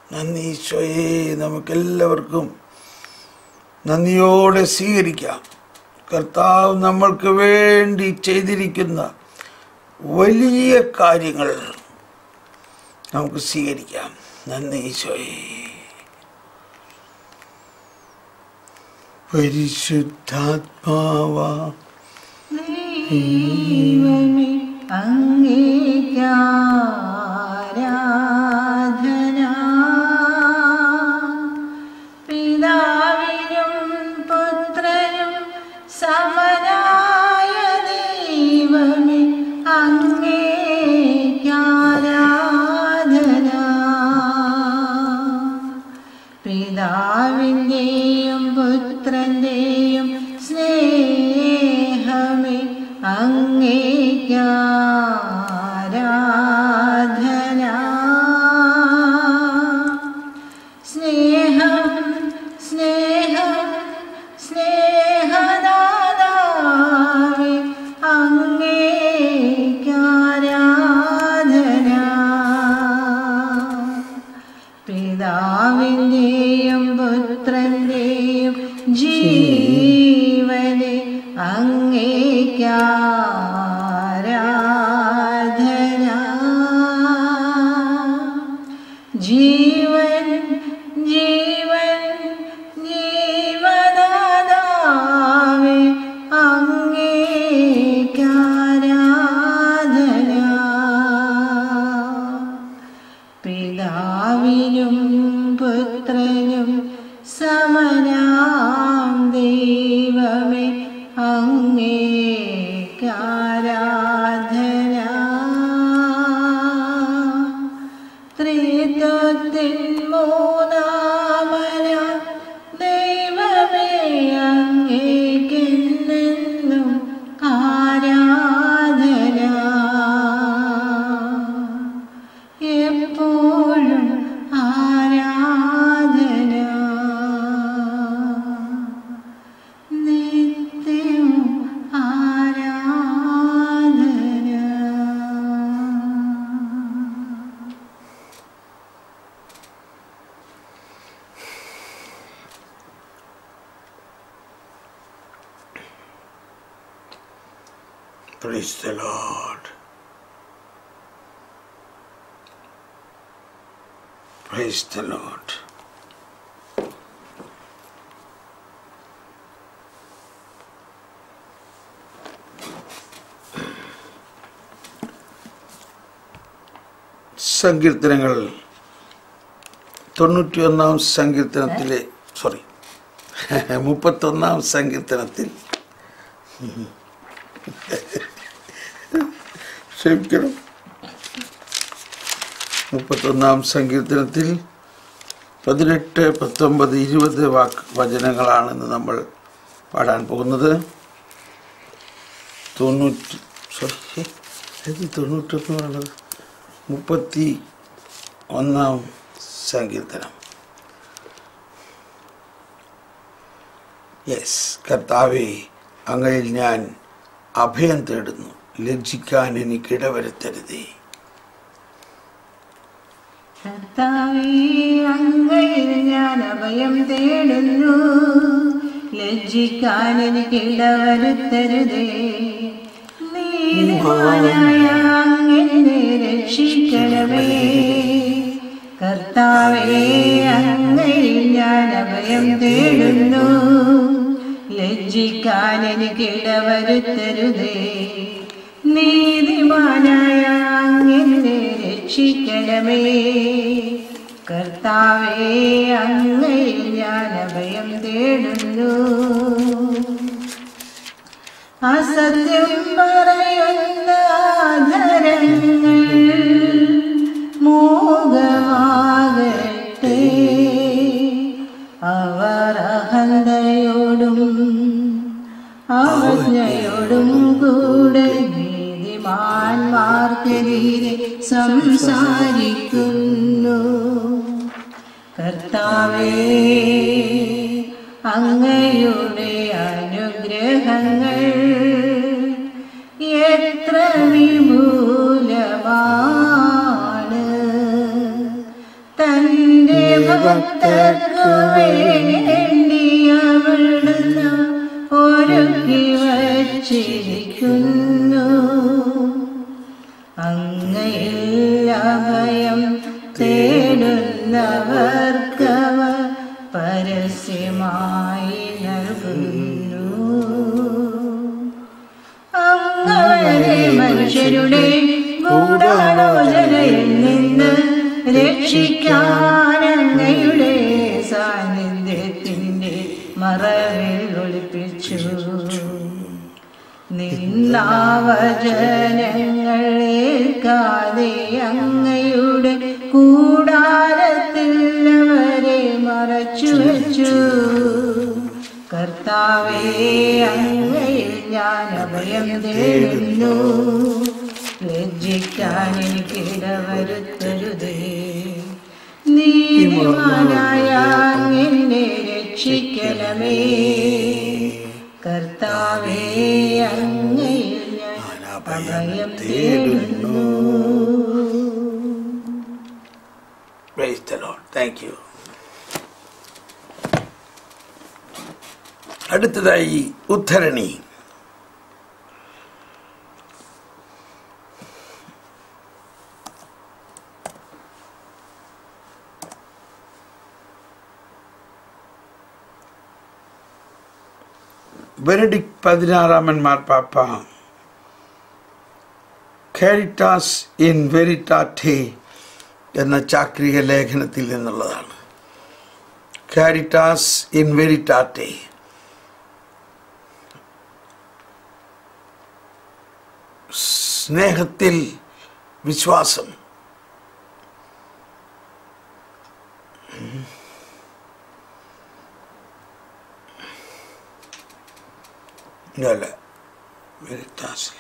നന്ദി ഈശോയെ നമുക്കെല്ലാവർക്കും നന്ദിയോടെ സ്വീകരിക്കാം കർത്താവ് നമ്മൾക്ക് വേണ്ടി ചെയ്തിരിക്കുന്ന വലിയ കാര്യങ്ങൾ നമുക്ക് സ്വീകരിക്കാം നന്ദി ഈശോയെ പരിശുദ്ധാത്മാവ ദൈവമേ അങ്ങേക്കാരാധന പിതാവിനും പുത്രനും സമനായ ദൈവമേ അങ്ങേക്കാരാധന പിതാവിൻ്റെയും പുത്രൻ്റെയും സ്നേഹമേ അങ്ങേക്കാരാധന സ്നേഹം സ്നേഹം സ്നേഹദാതാവേ അങ്ങേക്കാരാധന പിതാവിൻ്റെയും പുത്രൻ്റെയും ജീവനെ അങ്ങേക്കാരാധന ജീവൻ ജീവൻ ജീവദാതാവേ അങ്ങേക്കാരാധന പിതാവിനും പുത്രനും സമനാം ദൈവമേ അങ്ങേക്കാരാധന ത്രിത്വത്തിൻ മൂന്നാമന ദൈവമേ അങ്ങേക്കെന്നെന്നും ആരാധന എപ്പോഴും ആരാധന നിത്യവും ആരാധന Praise the Lord. Praise the Lord. സങ്കീർത്തനങ്ങൾ തൊണ്ണൂറ്റിയൊന്നാം സങ്കീർത്തനത്തിലെ സോറി മുപ്പത്തൊന്നാം സങ്കീർത്തനത്തിൽ ക്ഷമിക്കണം മുപ്പത്തൊന്നാം സങ്കീർത്തനത്തിൽ പതിനെട്ട് പത്തൊമ്പത് ഇരുപത് വാക്ക് വചനങ്ങളാണെന്ന് നമ്മൾ പാടാൻ പോകുന്നത് തൊണ്ണൂറ്റി സോറി ഇത് തൊണ്ണൂറ്റൊന്ന് പറയുന്നത് മുപ്പത്തി ഒന്നാം സങ്കീർത്തനം യെസ് കർത്താവെ അങ്ങയിൽ ഞാൻ അഭയം തേടുന്നു ലജ്ജിക്കാൻ എനിക്ക് ഇടവരുത്തരുതേ കർത്താവേ അങ്ങയിൽ ഞാൻ അഭയം തേടുന്നു ലജ്ജിക്കാൻ എനിക്ക് ഇടവരുത്തരുതേ നീതിമാനായ അങ്ങനെ രക്ഷിക്കണമേ കർത്താവേ അങ്ങയിൽ ഞാൻ അഭയം തേടുന്നു ലജ്ജിക്കാൻ എനിക്ക് ഇടവരുത്തരുതേ നീതിമാനായ അങ്ങനെ രക്ഷിക്കണമേ കർത്താവേ അങ്ങയിൽ ഞാൻ അഭയം തേടുന്നു അസത്യം പറയുന്ന ധരങ്ങൾ മൂകമാകട്ടെ അവർ അഹന്തയോടും അവജ്ഞയോടും കൂടെ നീതിമാന്മാർക്കെതിരെ സംസാരിക്കുന്നു കർത്താവേ അങ്ങയുടെ അനുഗ്രഹങ്ങൾ എത്ര വിപുലമാണ് തൻ്റെ ഭക്തർക്കു വേണ്ടി അവിടുന്ന് ഒരുക്കി വച്ചിരിക്കുന്നു അങ്ങയിൽ അഭയം തേടുന്നവർക്കവ പരസ്യമായി നൽകുന്നു അങ്ങനെ മനുഷ്യരുടെ ഗൂഢാലോചനയിൽ നിന്ന് രക്ഷിക്കാൻ അങ്ങയുടെ സാന്നിധ്യത്തിൻ്റെ മറവിൽ ഒളിപ്പിച്ചു നിന്നാവചനങ്ങൾ ഏൽക്കാതെ അങ്ങയുടെ കൂടാരത്തിൽ അവരെ മറച്ചു വെച്ചു കർത്താവേ അങ്ങയിൽ ഞാൻ അഭയം തേടുന്നു ലജ്ജിക്കാൻ എനിക്കിടവരുത്തരുതേ നീതിമാനായ എന്നെ രക്ഷിക്കണമേ കർത്താവേ അങ്ങയിൽ ഞാൻ അഭയം തേടുന്നു Praise the Lord. Thank you. അടുത്തതായി ഉദ്ധരണി ബെനഡിക് പതിനാറാമൻ മാർപ്പാപ്പ കാരിറ്റാസ് ഇൻ വെരിറ്റാറ്റെ എന്ന ചാക്രിക ലേഖനത്തിൽ നിന്നുള്ളതാണ് കാരിറ്റാസ് ഇൻ വെരിറ്റാറ്റെ സ്നേഹത്തിൽ വിശ്വാസം അല്ല വെരിറ്റാസിൽ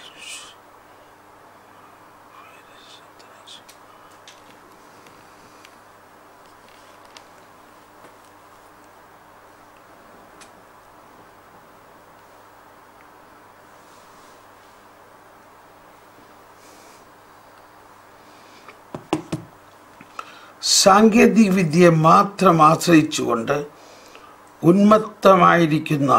സാങ്കേതിക വിദ്യയെ മാത്രം ആശ്രയിച്ചുകൊണ്ട് ഉന്മത്തമായിരിക്കുന്ന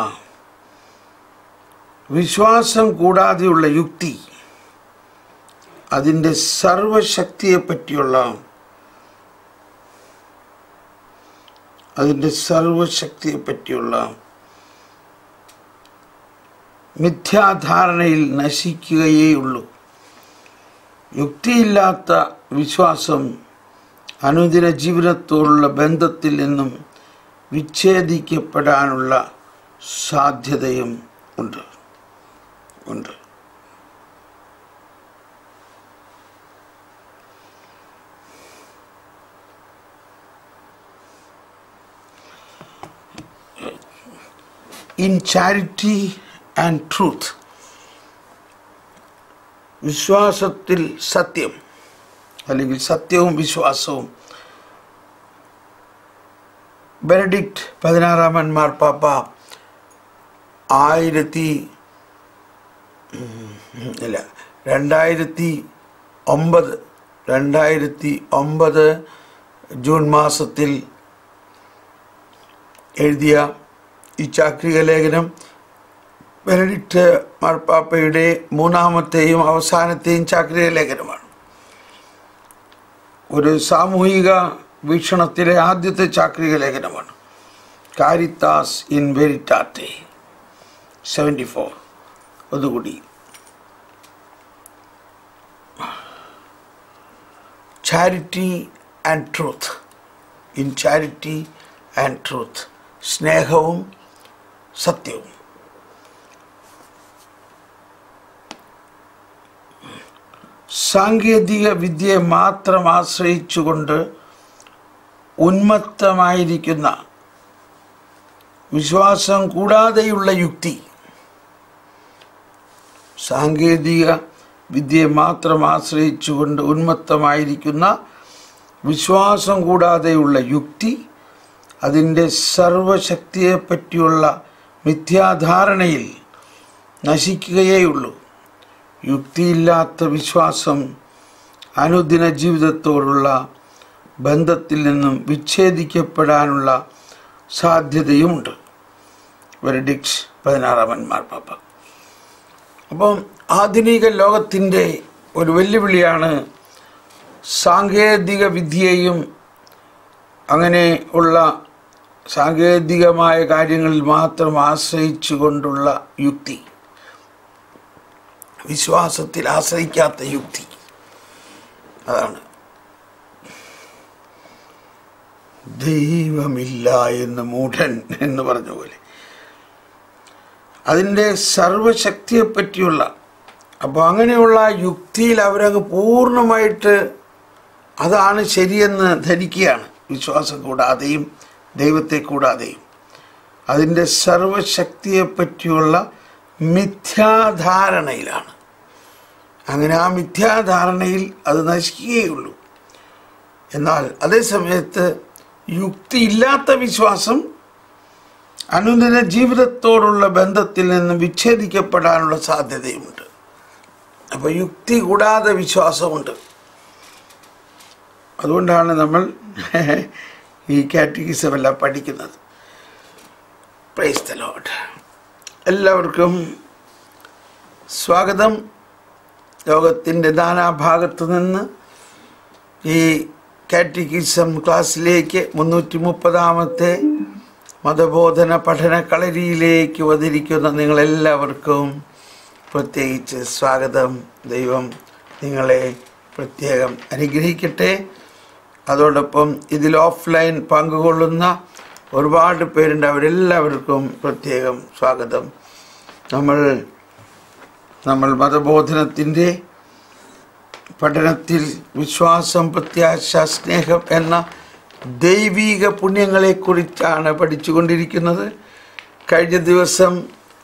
വിശ്വാസം കൂടാതെയുള്ള യുക്തി അതിൻ്റെ സർവശക്തിയെ പറ്റിയുള്ള അതിൻ്റെ സർവശക്തിയെ പറ്റിയുള്ള മിഥ്യാധാരണയിൽ നശിക്കുകയേയുള്ളൂ യുക്തിയില്ലാത്ത വിശ്വാസം അനുദിന ജീവിതത്തോടുള്ള ബന്ധത്തിൽ നിന്നും വിച്ഛേദിക്കപ്പെടാനുള്ള സാധ്യതയും ഉണ്ട് ഉണ്ട് ഇൻ ചാരിറ്റി ആൻഡ് ട്രൂത്ത് വിശ്വാസത്തിൽ സത്യം അല്ലെങ്കിൽ സത്യവും വിശ്വാസവും ബെനഡിക്റ്റ് പതിനാറാമൻ മാർപ്പാപ്പ ആയിരത്തി ഉം, ഇല്ല രണ്ടായിരത്തി ഒമ്പത് രണ്ടായിരത്തി ഒമ്പത് ജൂൺ മാസത്തിൽ എഴുതിയ ഈ ചാക്രിക ലേഖനം ബെനഡിക്റ്റ് മാർപ്പാപ്പയുടെ മൂന്നാമത്തെയും അവസാനത്തെയും ചാക്രിക ലേഖനമാണ് ഒരു സാമൂഹിക വീക്ഷണത്തിലെ ആദ്യത്തെ ചാക്രിക ലേഖനമാണ് Caritas in Veritate seventy four അതുകൂടി charity and truth in charity and truth സ്നേഹവും സത്യവും സാങ്കേതിക വിദ്യയെ മാത്രം ആശ്രയിച്ചുകൊണ്ട് ഉന്മത്തമായിരിക്കുന്ന വിശ്വാസം കൂടാതെയുള്ള യുക്തി സാങ്കേതിക വിദ്യയെ മാത്രം ആശ്രയിച്ചുകൊണ്ട് ഉന്മത്തമായിരിക്കുന്ന വിശ്വാസം കൂടാതെയുള്ള യുക്തി അതിൻ്റെ സർവശക്തിയെപ്പറ്റിയുള്ള മിഥ്യാധാരണയിൽ നശിക്കുകയേയുള്ളൂ യുക്തിയില്ലാത്ത വിശ്വാസം അനുദിന ജീവിതത്തോടുള്ള ബന്ധത്തിൽ നിന്നും വിച്ഛേദിക്കപ്പെടാനുള്ള സാധ്യതയുമുണ്ട് വെരഡിക്സ് പതിനാറാമൻ മാർപ്പാപ്പ അപ്പം ആധുനിക ലോകത്തിൻ്റെ ഒരു വെല്ലുവിളിയാണ് സാങ്കേതിക വിദ്യയെയും അങ്ങനെ ഉള്ള സാങ്കേതികമായ കാര്യങ്ങളിൽ മാത്രം ആശ്രയിച്ചുകൊണ്ടുള്ള യുക്തി വിശ്വാസത്തിൽ ആശ്രയിക്കാത്ത യുക്തി അതാണ് ദൈവമില്ല എന്ന് മൂഢൻ എന്ന് പറഞ്ഞ പോലെ അതിൻ്റെ സർവശക്തിയെ പറ്റിയുള്ള അപ്പോൾ അങ്ങനെയുള്ള യുക്തിയിൽ അവരങ്ങ് പൂർണ്ണമായിട്ട് അതാണ് ശരിയെന്ന് ധരിക്കുകയാണ് വിശ്വാസം കൂടാതെയും ദൈവത്തെ കൂടാതെയും അതിൻ്റെ സർവശക്തിയെ പറ്റിയുള്ള മിഥ്യാധാരണയിലാണ് അങ്ങനെ ആ മിഥ്യാധാരണയിൽ അത് നശിക്കുകയുള്ളൂ എന്നാൽ അതേ സമയത്ത് യുക്തിയില്ലാത്ത വിശ്വാസം അനുദിന ജീവിതത്തോടുള്ള ബന്ധത്തിൽ നിന്നും വിച്ഛേദിക്കപ്പെടാനുള്ള സാധ്യതയുമുണ്ട് അപ്പോൾ യുക്തി കൂടാതെ വിശ്വാസമുണ്ട് അതുകൊണ്ടാണ് നമ്മൾ ഈ കാറ്റഗിസം എല്ലാം പഠിക്കുന്നത് പ്രൈസ് ദ ലോഡ് എല്ലാവർക്കും സ്വാഗതം ലോകത്തിൻ്റെ നാനാഭാഗത്തു നിന്ന് ഈ കാറ്റഗിസം ക്ലാസ്സിലേക്ക് മുന്നൂറ്റി മുപ്പതാമത്തെ മതബോധന പഠന കളരിയിലേക്ക് വന്നിരിക്കുന്ന നിങ്ങളെല്ലാവർക്കും പ്രത്യേകിച്ച് സ്വാഗതം ദൈവം നിങ്ങളെ പ്രത്യേകം അനുഗ്രഹിക്കട്ടെ അതോടൊപ്പം ഇതിൽ ഓഫ്ലൈൻ പങ്കുകൊള്ളുന്ന ഒരുപാട് പേരുണ്ട് അവരെല്ലാവർക്കും പ്രത്യേകം സ്വാഗതം നമ്മൾ നമ്മൾ മതബോധനത്തിൻ്റെ പഠനത്തിൽ വിശ്വാസം പ്രത്യാശ സ്നേഹം എന്ന ദൈവീക പുണ്യങ്ങളെക്കുറിച്ചാണ് പഠിച്ചുകൊണ്ടിരിക്കുന്നത് കഴിഞ്ഞ ദിവസം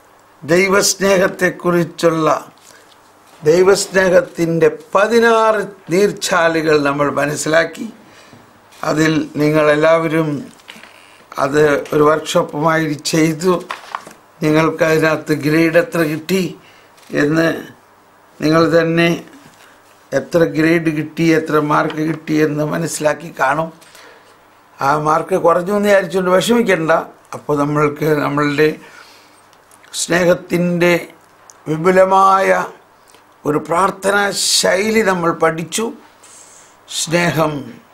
ദൈവസ്നേഹത്തെക്കുറിച്ചുള്ള ദൈവസ്നേഹത്തിൻ്റെ പതിനാറ് നീർച്ചാലുകൾ നമ്മൾ മനസ്സിലാക്കി അതിൽ നിങ്ങളെല്ലാവരും അത് ഒരു വർക്ക്ഷോപ്പുമായി ചെയ്തു നിങ്ങൾക്ക് അതിനകത്ത് ഗ്രേഡ് എത്ര കിട്ടി എന്ന് നിങ്ങൾ തന്നെ എത്ര ഗ്രേഡ് കിട്ടി എത്ര മാർക്ക് കിട്ടി എന്ന് മനസ്സിലാക്കി കാണും ആ മാർക്ക് കുറഞ്ഞു എന്ന് വിചാരിച്ചുകൊണ്ട് വിഷമിക്കണ്ട അപ്പോൾ നമ്മൾക്ക് നമ്മളുടെ സ്നേഹത്തിൻ്റെ വിപുലമായ ഒരു പ്രാർത്ഥനാ ശൈലി നമ്മൾ പഠിച്ചു സ്നേഹം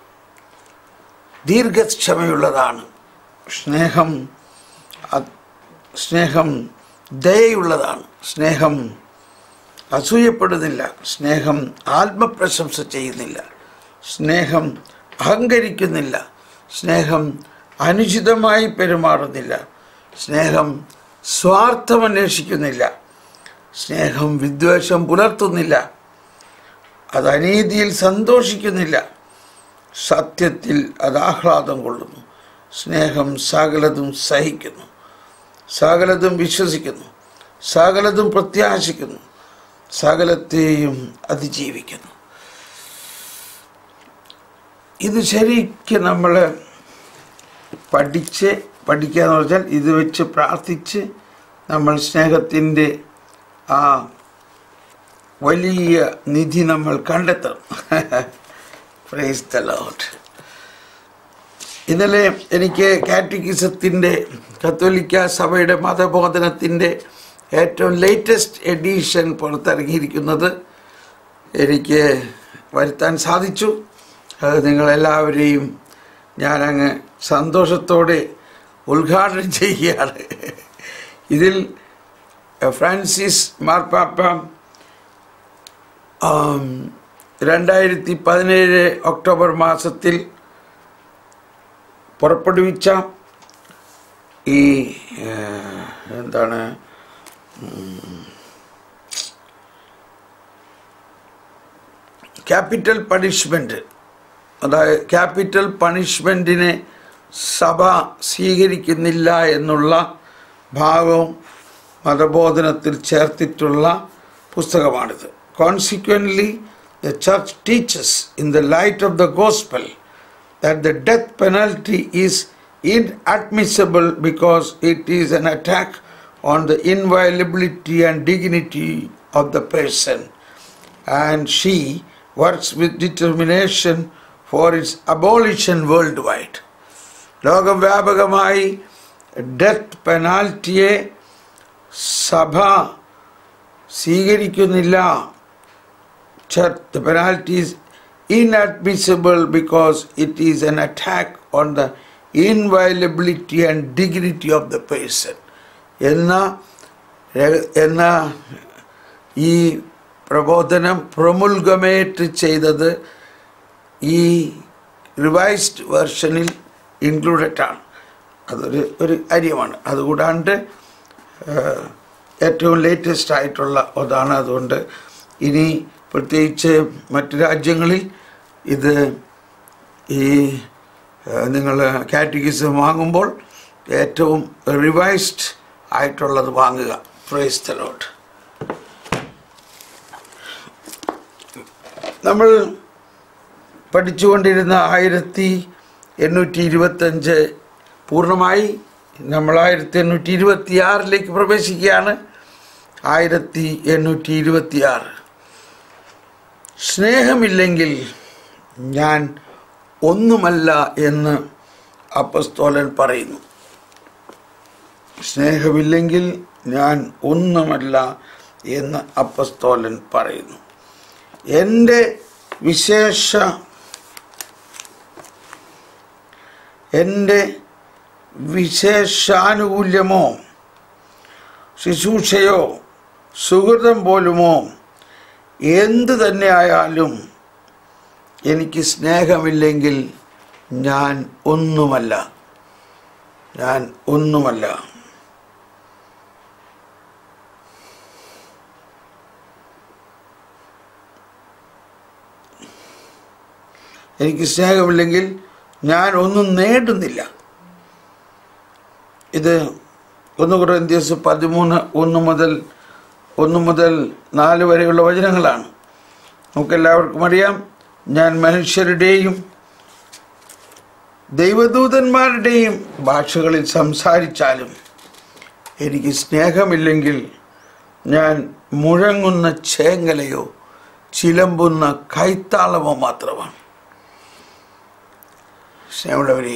ദീർഘക്ഷമയുള്ളതാണ് സ്നേഹം അത് സ്നേഹം ദയയുള്ളതാണ് സ്നേഹം അസൂയപ്പെടുന്നില്ല സ്നേഹം ആത്മപ്രശംസ ചെയ്യുന്നില്ല സ്നേഹം അഹങ്കരിക്കുന്നില്ല സ്നേഹം അനുചിതമായി പെരുമാറുന്നില്ല സ്നേഹം സ്വാർത്ഥം അന്വേഷിക്കുന്നില്ല സ്നേഹം വിദ്വേഷം പുലർത്തുന്നില്ല അത് അനീതിയിൽ സന്തോഷിക്കുന്നില്ല സത്യത്തിൽ അത് ആഹ്ലാദം കൊള്ളുന്നു സ്നേഹം സകലതും സഹിക്കുന്നു സകലതും വിശ്വസിക്കുന്നു സകലതും പ്രത്യാശിക്കുന്നു സകലത്തെയും അതിജീവിക്കുന്നു ഇത് ശരിക്കും നമ്മൾ പഠിച്ച് പഠിക്കുക എന്ന് പറഞ്ഞാൽ ഇത് വെച്ച് പ്രാർത്ഥിച്ച് നമ്മൾ സ്നേഹത്തിൻ്റെ ആ വലിയ നിധി നമ്മൾ കണ്ടെത്തണം പ്രൈസ് ദ ലോഡ് ഇന്നലെ എനിക്ക് കാറ്റഗിസത്തിൻ്റെ കത്തോലിക്ക സഭയുടെ മതബോധനത്തിൻ്റെ ഏറ്റവും ലേറ്റസ്റ്റ് എഡീഷൻ പുറത്തിറങ്ങിയിരിക്കുന്നത് എനിക്ക് വരുത്താൻ സാധിച്ചു അത് നിങ്ങളെല്ലാവരെയും ഞാനങ്ങ് സന്തോഷത്തോടെ ഉദ്ഘാടനം ചെയ്യുകയാണ് ഇതിൽ ഫ്രാൻസിസ് മാർപ്പാപ്പ ആം, രണ്ടായിരത്തി പതിനേഴ് ഒക്ടോബർ മാസത്തിൽ പുറപ്പെടുവിച്ച ഈ ആ, എന്താണ് ക്യാപിറ്റൽ പണിഷ്മെൻറ്റ് അതായത് ക്യാപിറ്റൽ പണിഷ്മെൻറ്റിനെ സഭ സ്വീകരിക്കുന്നില്ല എന്നുള്ള ഭാഗവും മതബോധനത്തിൽ ചേർത്തിട്ടുള്ള പുസ്തകമാണിത് consequently the church teaches in the light of the gospel that the death penalty is inadmissible because it is an attack on the inviolability and dignity of the person and she works with determination for its abolition world wide ലോകവ്യാപകമായി death പെനാൽറ്റിയെ സഭ സ്വീകരിക്കുന്നില്ല the penalty is inadmissible because it is an attack on the inviolability and dignity of the person എന്ന രഹ- എന്ന ഈ പ്രബോധനം പ്രമുൽഗമേറ്റ് ചെയ്തത് ഈ റിവൈസ്ഡ് വെർഷനിൽ ഇൻക്ലൂഡഡ് ആണ് അതൊരു ഒരു കാര്യമാണ് അതുകൂടാണ്ട് ഏഹ്, ഏറ്റവും ലേറ്റസ്റ്റ് ആയിട്ടുള്ള ഒതാണ് അതുകൊണ്ട് ഇനി പ്രത്യേകിച്ച് മറ്റു രാജ്യങ്ങളിൽ ഇത് ഈ നിങ്ങൾ കാറ്റഗിസം വാങ്ങുമ്പോൾ ഏറ്റവും റിവൈസ്ഡ് ആയിട്ടുള്ളത് വാങ്ങുക പ്രൈസ് ദ ലോട്ട് നമ്മൾ പഠിച്ചുകൊണ്ടിരുന്ന ആയിരത്തി എണ്ണൂറ്റി ഇരുപത്തഞ്ച് പൂർണ്ണമായി നമ്മൾ ആയിരത്തി എണ്ണൂറ്റി ഇരുപത്തി ആറിലേക്ക് പ്രവേശിക്കുകയാണ് ആയിരത്തി എണ്ണൂറ്റി ഇരുപത്തി ആറ് സ്നേഹമില്ലെങ്കിൽ ഞാൻ ഒന്നുമല്ല എന്ന് അപ്പസ്തോലൻ പറയുന്നു സ്നേഹമില്ലെങ്കിൽ ഞാൻ ഒന്നുമല്ല എന്ന് അപ്പസ്തോലൻ പറയുന്നു എൻ്റെ വിശേഷ എൻ്റെ വിശേഷാനുകൂല്യമോ ശുശ്രൂഷയോ സുഹൃതം പോലുമോ എന്തു തന്നെ ആയാലും എനിക്ക് സ്നേഹമില്ലെങ്കിൽ ഞാൻ ഒന്നുമല്ല ഞാൻ ഒന്നുമല്ല എനിക്ക് സ്നേഹമില്ലെങ്കിൽ ഞാൻ ഒന്നും നേടുന്നില്ല ഇത് ഒന്ന് കുറേന്ത്യസ് പതിമൂന്ന് ഒന്ന് മുതൽ ഒന്ന് മുതൽ നാല് വരെയുള്ള വചനങ്ങളാണ് നമുക്കെല്ലാവർക്കും അറിയാം ഞാൻ മനുഷ്യരുടെയും ദൈവദൂതന്മാരുടെയും ഭാഷകളിൽ സംസാരിച്ചാലും എനിക്ക് സ്നേഹമില്ലെങ്കിൽ ഞാൻ മുഴങ്ങുന്ന ചേങ്ങലയോ ചിലമ്പുന്ന കൈത്താളമോ മാത്രമാണ് സ്നേഹമുള്ളവരെ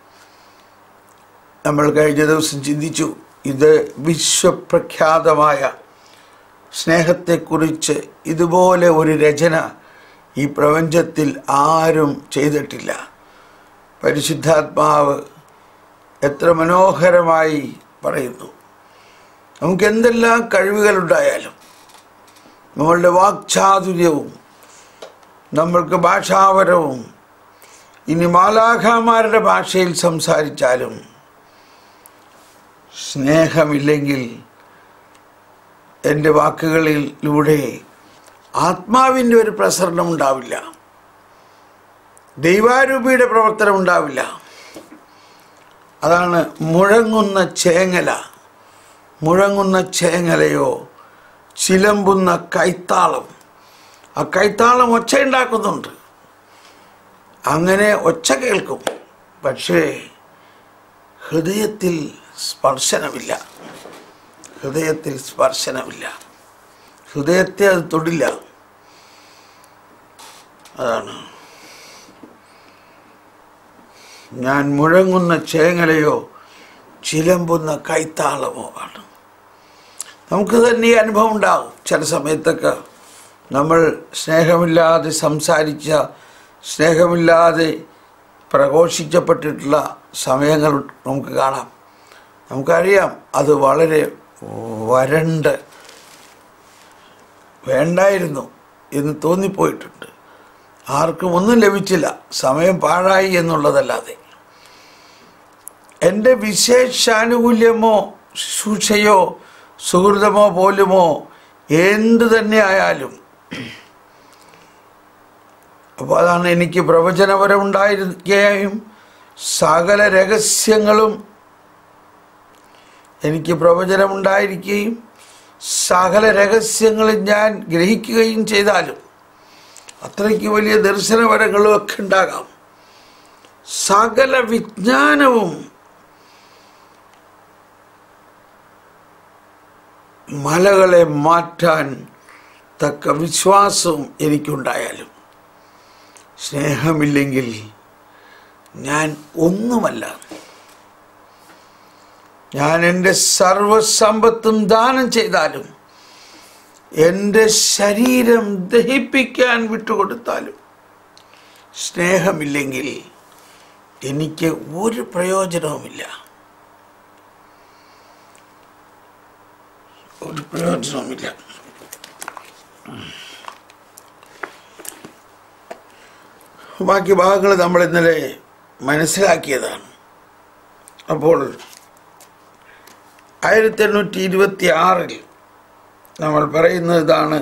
നമ്മൾ കഴിഞ്ഞ ദിവസം ചിന്തിച്ചു ഇത് വിശ്വപ്രഖ്യാതമായ സ്നേഹത്തെക്കുറിച്ച് ഇതുപോലെ ഒരു രചന ഈ പ്രപഞ്ചത്തിൽ ആരും ചെയ്തിട്ടില്ല പരിശുദ്ധാത്മാവ് എത്ര മനോഹരമായി പറയുന്നു നമുക്ക് എന്തെല്ലാം കഴിവുകളുണ്ടായാലും നമ്മളുടെ വാക്ചാതുര്യവും നമ്മൾക്ക് ഭാഷാപരവും ഇനി മാലാഖാമാരുടെ ഭാഷയിൽ സംസാരിച്ചാലും സ്നേഹമില്ലെങ്കിൽ എൻ്റെ വാക്കുകളിലൂടെ ആത്മാവിൻ്റെ ഒരു പ്രസരണം ഉണ്ടാവില്ല ദൈവാരൂപിയുടെ പ്രവർത്തനം ഉണ്ടാവില്ല അതാണ് മുഴങ്ങുന്ന ചേങ്ങല മുഴങ്ങുന്ന ചേങ്ങലയോ ചിലമ്പുന്ന കൈത്താളം ആ കൈത്താളം ഒച്ച ഉണ്ടാക്കുന്നുണ്ട് അങ്ങനെ ഒച്ച കേൾക്കും പക്ഷേ ഹൃദയത്തിൽ സ്പർശനമില്ല ഹൃദയത്തിൽ സ്പർശനമില്ല ഹൃദയത്തെ അത് തൊടില്ല അതാണ് ഞാൻ മുഴങ്ങുന്ന ചേങ്ങലയോ ചിലമ്പുന്ന കൈത്താളമോ ആണ് നമുക്ക് തന്നെ ഈ അനുഭവം ഉണ്ടാകും ചില സമയത്തൊക്കെ നമ്മൾ സ്നേഹമില്ലാതെ സംസാരിച്ച സ്നേഹമില്ലാതെ പ്രഘോഷിക്കപ്പെട്ടിട്ടുള്ള സമയങ്ങൾ നമുക്ക് കാണാം നമുക്കറിയാം അത് വളരെ വരണ്ട് വേണ്ടായിരുന്നു എന്ന് തോന്നിപ്പോയിട്ടുണ്ട് ആർക്കും ഒന്നും ലഭിച്ചില്ല സമയം പാഴായി എന്നുള്ളതല്ലാതെ എൻ്റെ വിശേഷാനുകൂല്യമോ ശുശ്രൂഷയോ സുഹൃതമോ പോലുമോ എന്തു തന്നെ ആയാലും അപ്പോൾ അതാണ് എനിക്ക് പ്രവചനപരമുണ്ടായിരിക്കുകയും സകല രഹസ്യങ്ങളും എനിക്ക് പ്രവചനമുണ്ടായിരിക്കുകയും സകല രഹസ്യങ്ങളും ഞാൻ ഗ്രഹിക്കുകയും ചെയ്താലും അത്രയ്ക്ക് വലിയ ദർശനപരങ്ങളും ഒക്കെ ഉണ്ടാകാം സകല വിജ്ഞാനവും മലകളെ മാറ്റാൻ തക്ക വിശ്വാസവും എനിക്കുണ്ടായാലും സ്നേഹമില്ലെങ്കിൽ ഞാൻ ഒന്നുമല്ല ഞാൻ എൻ്റെ സർവസമ്പത്തും ദാനം ചെയ്താലും എൻ്റെ ശരീരം ദഹിപ്പിക്കാൻ വിട്ടുകൊടുത്താലും സ്നേഹമില്ലെങ്കിൽ എനിക്ക് ഒരു പ്രയോജനവുമില്ല ഒരു പ്രയോജനവുമില്ല ബാക്കി ഭാഗങ്ങൾ നമ്മൾ ഇന്നലെ മനസ്സിലാക്കിയതാണ് അപ്പോൾ ആയിരത്തി എണ്ണൂറ്റി ഇരുപത്തി ആറിൽ നമ്മൾ പറയുന്നത് ഇതാണ്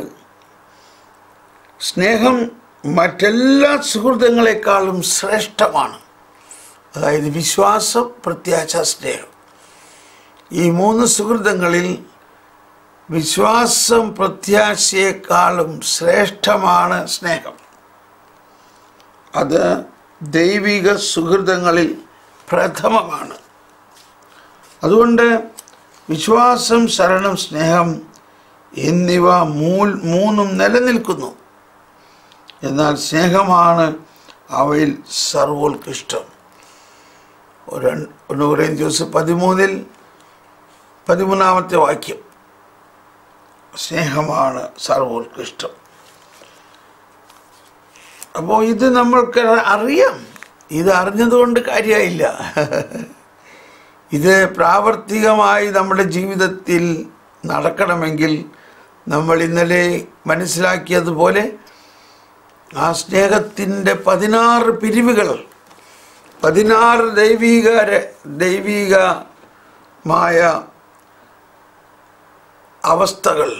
സ്നേഹം മറ്റെല്ലാ സുഹൃത്തുക്കളെക്കാളും ശ്രേഷ്ഠമാണ് അതായത് വിശ്വാസം പ്രത്യാശ സ്നേഹം ഈ മൂന്ന് സുഹൃത്തുക്കളിൽ വിശ്വാസം പ്രത്യാശയെക്കാളും ശ്രേഷ്ഠമാണ് സ്നേഹം അത് ദൈവിക സുഹൃതങ്ങളിൽ പ്രഥമമാണ് അതുകൊണ്ട് വിശ്വാസം ശരണം സ്നേഹം എന്നിവ മൂൽ മൂന്നും നിലനിൽക്കുന്നു എന്നാൽ സ്നേഹമാണ് അവയിൽ സർവോത്കൃഷ്ടം ഒരു ഒന്ന് കുറയും ദിവസം പതിമൂന്നിൽ പതിമൂന്നാമത്തെ വാക്യം സ്നേഹമാണ് സർവോത്കൃഷ്ടം അപ്പോൾ ഇത് നമ്മൾക്ക് അറിയാം ഇത് അറിഞ്ഞതുകൊണ്ട് കാര്യമായില്ല ഇത് പ്രാവർത്തികമായി നമ്മുടെ ജീവിതത്തിൽ നടക്കണമെങ്കിൽ നമ്മൾ ഇന്നലെ മനസ്സിലാക്കിയതുപോലെ ആ സ്നേഹത്തിൻ്റെ പതിനാറ് പിരിവുകൾ പതിനാറ് ദൈവിക ര- ദൈവികമായ അവസ്ഥകൾ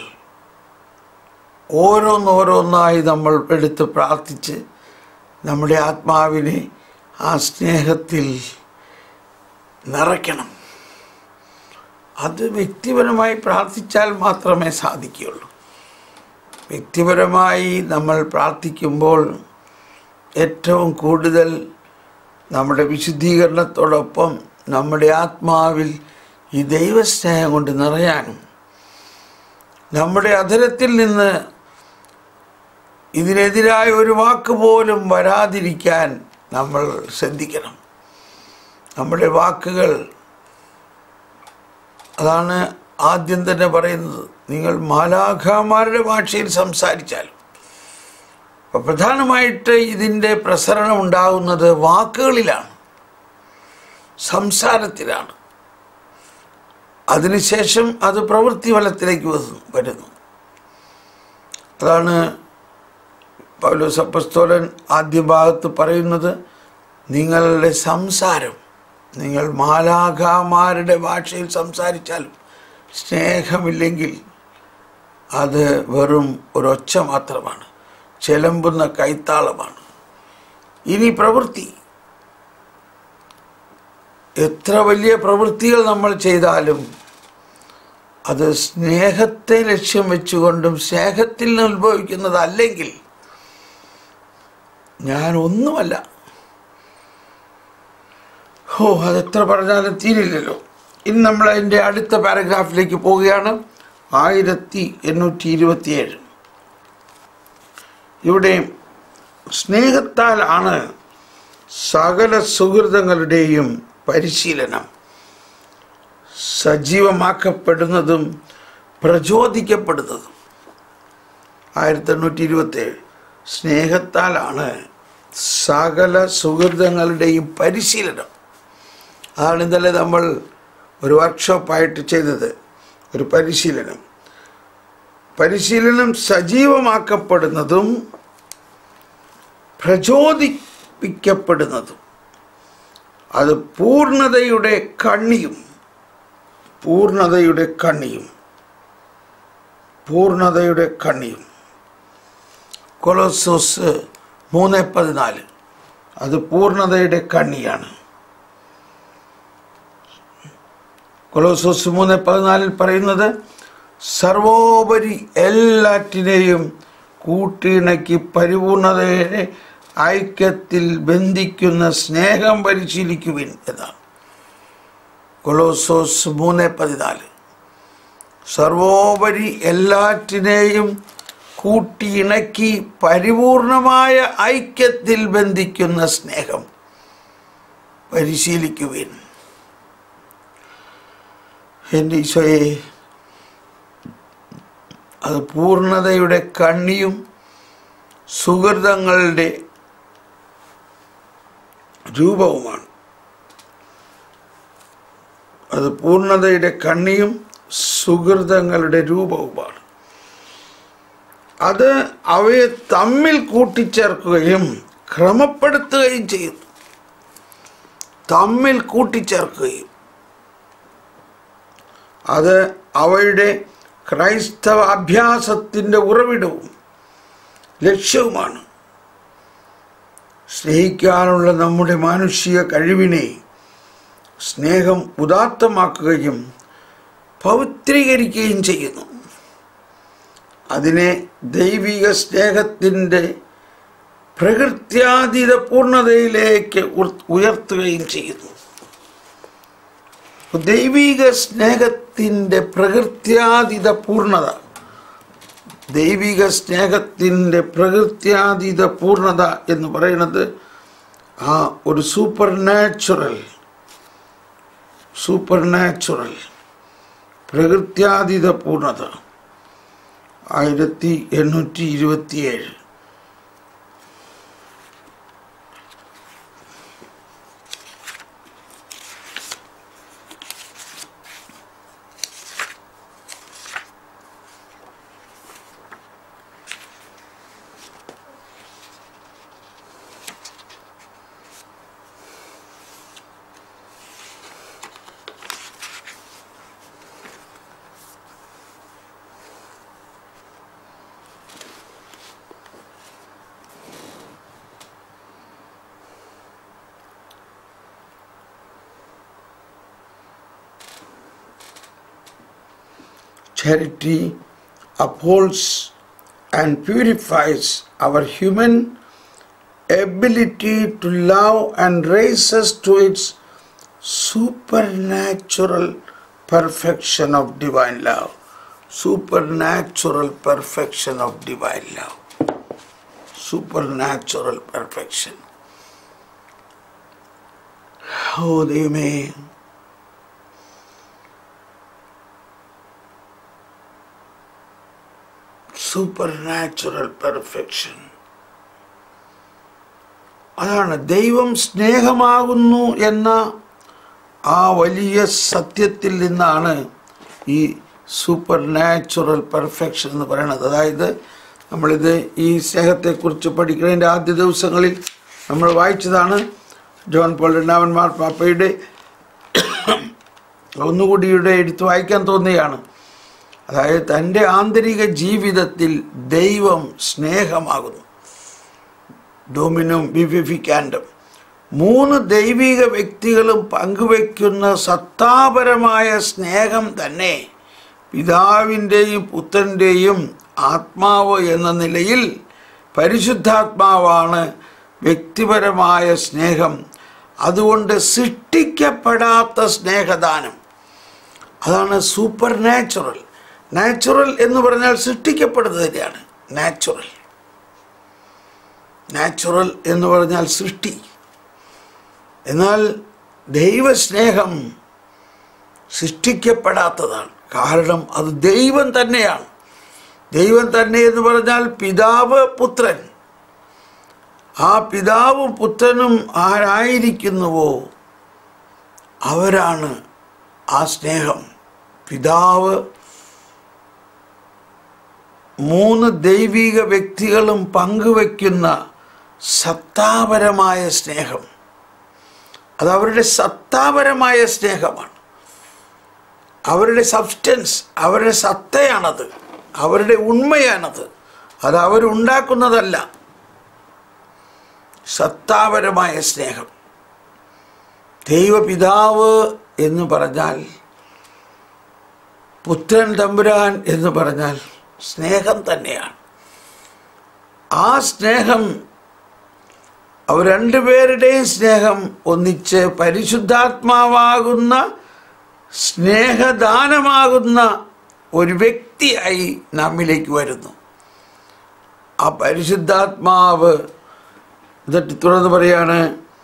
ഓരോന്നോരോന്നായി നമ്മൾ എടുത്ത് പ്രാർത്ഥിച്ച് നമ്മുടെ ആത്മാവിനെ ആ സ്നേഹത്തിൽ നിറയ്ക്കണം അത് വ്യക്തിപരമായി പ്രാർത്ഥിച്ചാൽ മാത്രമേ സാധിക്കുകയുള്ളൂ വ്യക്തിപരമായി നമ്മൾ പ്രാർത്ഥിക്കുമ്പോൾ ഏറ്റവും കൂടുതൽ നമ്മുടെ വിശുദ്ധീകരണത്തോടൊപ്പം നമ്മുടെ ആത്മാവിൽ ഈ ദൈവസ്നേഹം കൊണ്ട് നിറയാനും നമ്മുടെ അധരത്തിൽ നിന്ന് ഇതിനെതിരായ ഒരു വാക്ക് പോലും വരാതിരിക്കാൻ നമ്മൾ ശ്രദ്ധിക്കണം നമ്മുടെ വാക്കുകൾ അതാണ് ആദ്യം തന്നെ പറയുന്നത് നിങ്ങൾ മാലാഖമാരുടെ ഭാഷയിൽ സംസാരിച്ചാലും അപ്പോൾ പ്രധാനമായിട്ട് ഇതിൻ്റെ പ്രസരണം ഉണ്ടാകുന്നത് വാക്കുകളിലാണ് സംസാരത്തിലാണ് അതിനുശേഷം അത് പ്രവൃത്തി ഫലത്തിലേക്ക് വന്നു വരുന്നു അതാണ് പൗലോസ് അപ്പസ്തോലൻ ആദ്യ ഭാഗത്ത് പറയുന്നത് നിങ്ങളുടെ സംസാരം നിങ്ങൾ മാലാഖമാരുടെ ഭാഷയിൽ സംസാരിച്ചാലും സ്നേഹമില്ലെങ്കിൽ അത് വെറും ഒരൊച്ച മാത്രമാണ് ചെലമ്പുന്ന കൈത്താളമാണ് ഇനി പ്രവൃത്തി എത്ര വലിയ പ്രവൃത്തികൾ നമ്മൾ ചെയ്താലും അത് സ്നേഹത്തെ ലക്ഷ്യം വെച്ചുകൊണ്ടും സ്നേഹത്തിൽ നിന്ന് ഉത്ഭവിക്കുന്നതല്ലെങ്കിൽ ഞാൻ ഒന്നുമല്ല ഓ അതെത്ര പറഞ്ഞാലും തീരില്ലല്ലോ ഇനി നമ്മൾ അതിൻ്റെ അടുത്ത പാരഗ്രാഫിലേക്ക് പോവുകയാണ് ആയിരത്തി എണ്ണൂറ്റി ഇരുപത്തിയേഴ് ഇവിടെ സ്നേഹത്താൽ ആണ് സകല സുഹൃതങ്ങളുടെയും പരിശീലനം സജീവമാക്കപ്പെടുന്നതും പ്രചോദിക്കപ്പെടുന്നതും ആയിരത്തി എണ്ണൂറ്റി ഇരുപത്തേഴ് സ്നേഹത്താലാണ് സകല സുഹൃതങ്ങളുടെയും പരിശീലനം അതാണ് ഇന്നലെ നമ്മൾ ഒരു വർക്ക്ഷോപ്പായിട്ട് ചെയ്തത് ഒരു പരിശീലനം പരിശീലനം സജീവമാക്കപ്പെടുന്നതും പ്രചോദിപ്പിക്കപ്പെടുന്നതും അത് പൂർണ്ണതയുടെ കണ്ണിയും പൂർണ്ണതയുടെ കണ്ണിയും പൂർണ്ണതയുടെ കണ്ണിയും കൊളോസോസ് മൂന്ന് പതിനാല് അത് പൂർണ്ണതയുടെ കണ്ണിയാണ് കൊളോസോസ് മൂന്ന് പതിനാലിൽ പറയുന്നത് സർവോപരി എല്ലാറ്റിനെയും കൂട്ടിയിണക്കി പരിപൂർണതയുടെ ഐക്യത്തിൽ ബന്ധിക്കുന്ന സ്നേഹം പരിശീലിക്കുവിൻ എന്നാണ് കൊളോസോസ് മൂന്ന് പതിനാല് സർവോപരി എല്ലാറ്റിനെയും കൂട്ടിയിണക്കി പരിപൂർണമായ ഐക്യത്തിൽ ബന്ധിക്കുന്ന സ്നേഹം പരിശീലിക്കുവിൻ എൻ്റെ ഈശോയെ അത് പൂർണ്ണതയുടെ കണ്ണിയും സുഹൃതങ്ങളുടെ രൂപവുമാണ് അത് പൂർണ്ണതയുടെ കണ്ണിയും സുഹൃതങ്ങളുടെ രൂപവുമാണ് അത് അവയെ തമ്മിൽ കൂട്ടിച്ചേർക്കുകയും ക്രമപ്പെടുത്തുകയും ചെയ്യുന്നു തമ്മിൽ കൂട്ടിച്ചേർക്കുകയും അത് അവയുടെ ക്രൈസ്തവ അഭ്യാസത്തിൻ്റെ ഉറവിടവും ലക്ഷ്യവുമാണ് സ്നേഹിക്കാനുള്ള നമ്മുടെ മാനുഷിക കഴിവിനെ സ്നേഹം ഉദാത്തമാക്കുകയും പവിത്രീകരിക്കുകയും ചെയ്യുന്നു അതിനെ ദൈവിക സ്നേഹത്തിൻ്റെ പ്രകൃത്യാതീത പൂർണ്ണതയിലേക്ക് ഉർ- ഉയർത്തുകയും ചെയ്യുന്നു ദൈവിക സ്നേഹത്തിൻ്റെ പ്രകൃത്യാതീത പൂർണ്ണത ദൈവിക സ്നേഹത്തിൻ്റെ പ്രകൃത്യാതീത പൂർണ്ണത എന്ന് പറയുന്നത് ആ ഒരു സൂപ്പർ നാച്ചുറൽ സൂപ്പർ നാച്ചുറൽ പ്രകൃത്യാതീത പൂർണ്ണത ആയിരത്തി എണ്ണൂറ്റി ഇരുപത്തിയേഴ് charity upholds and purifies our human ability to love and raises to its supernatural perfection of divine love. Supernatural perfection of divine love. Supernatural perfection. Oh, ദൈവമേ സൂപ്പർ നാച്ചുറൽ പെർഫെക്ഷൻ അതാണ് ദൈവം സ്നേഹമാകുന്നു എന്ന ആ വലിയ സത്യത്തിൽ നിന്നാണ് ഈ സൂപ്പർ നാച്ചുറൽ പെർഫെക്ഷൻ എന്ന് പറയുന്നത് അതായത് നമ്മളിത് ഈ സ്നേഹത്തെക്കുറിച്ച് പഠിക്കുന്നതിൻ്റെ ആദ്യ ദിവസങ്ങളിൽ നമ്മൾ വായിച്ചതാണ് ജോൺ പോൾ രണ്ടാമൻ മാർ പാപ്പയുടെ ഒന്നുകൂടിയുടെ എടുത്ത് വായിക്കാൻ തോന്നുകയാണ് അതായത് തൻ്റെ ആന്തരിക ജീവിതത്തിൽ ദൈവം സ്നേഹമാകുന്നു ഡൊമിനും വിവിഫിക്കാൻഡും മൂന്ന് ദൈവിക വ്യക്തികളും പങ്കുവയ്ക്കുന്ന സത്താപരമായ സ്നേഹം തന്നെ പിതാവിൻ്റെയും പുത്രൻ്റെയും ആത്മാവ് എന്ന നിലയിൽ പരിശുദ്ധാത്മാവാണ് വ്യക്തിപരമായ സ്നേഹം അതുകൊണ്ട് സൃഷ്ടിക്കപ്പെടാത്ത സ്നേഹദാനം അതാണ് സൂപ്പർ നാച്ചുറൽ നാച്ചുറൽ എന്ന് പറഞ്ഞാൽ സൃഷ്ടിക്കപ്പെടുന്നത് തന്നെയാണ് നാച്ചുറൽ നാച്ചുറൽ എന്ന് പറഞ്ഞാൽ സൃഷ്ടി എന്നാൽ ദൈവസ്നേഹം സൃഷ്ടിക്കപ്പെടാത്തതാണ് കാരണം അത് ദൈവം തന്നെയാണ് ദൈവം തന്നെ എന്ന് പറഞ്ഞാൽ പിതാവ് പുത്രൻ ആ പിതാവും പുത്രനും ആരായിരിക്കുന്നുവോ അവരാണ് ആ സ്നേഹം പിതാവ് മൂന്ന് ദൈവിക വ്യക്തികളും പങ്കുവെക്കുന്ന സത്താപരമായ സ്നേഹം അത് അവരുടെ സത്താപരമായ സ്നേഹമാണ് അവരുടെ സബ്സ്റ്റൻസ് അവരുടെ സത്തയാണത് അവരുടെ ഉണ്മയാണത് അത് അവരുണ്ടാക്കുന്നതല്ല സത്താപരമായ സ്നേഹം ദൈവപിതാവ് എന്ന് പറഞ്ഞാൽ പുത്രൻ തമ്പുരാൻ എന്ന് പറഞ്ഞാൽ സ്നേഹം തന്നെയാണ് ആ സ്നേഹം അവർ രണ്ടുപേരുടെയും സ്നേഹം ഒന്നിച്ച് പരിശുദ്ധാത്മാവാകുന്ന സ്നേഹദാനമാകുന്ന ഒരു വ്യക്തിയായി നമ്മിലേക്ക് വരുന്നു ആ പരിശുദ്ധാത്മാവ് എന്നിട്ട് തുടർന്ന് പറയാണ്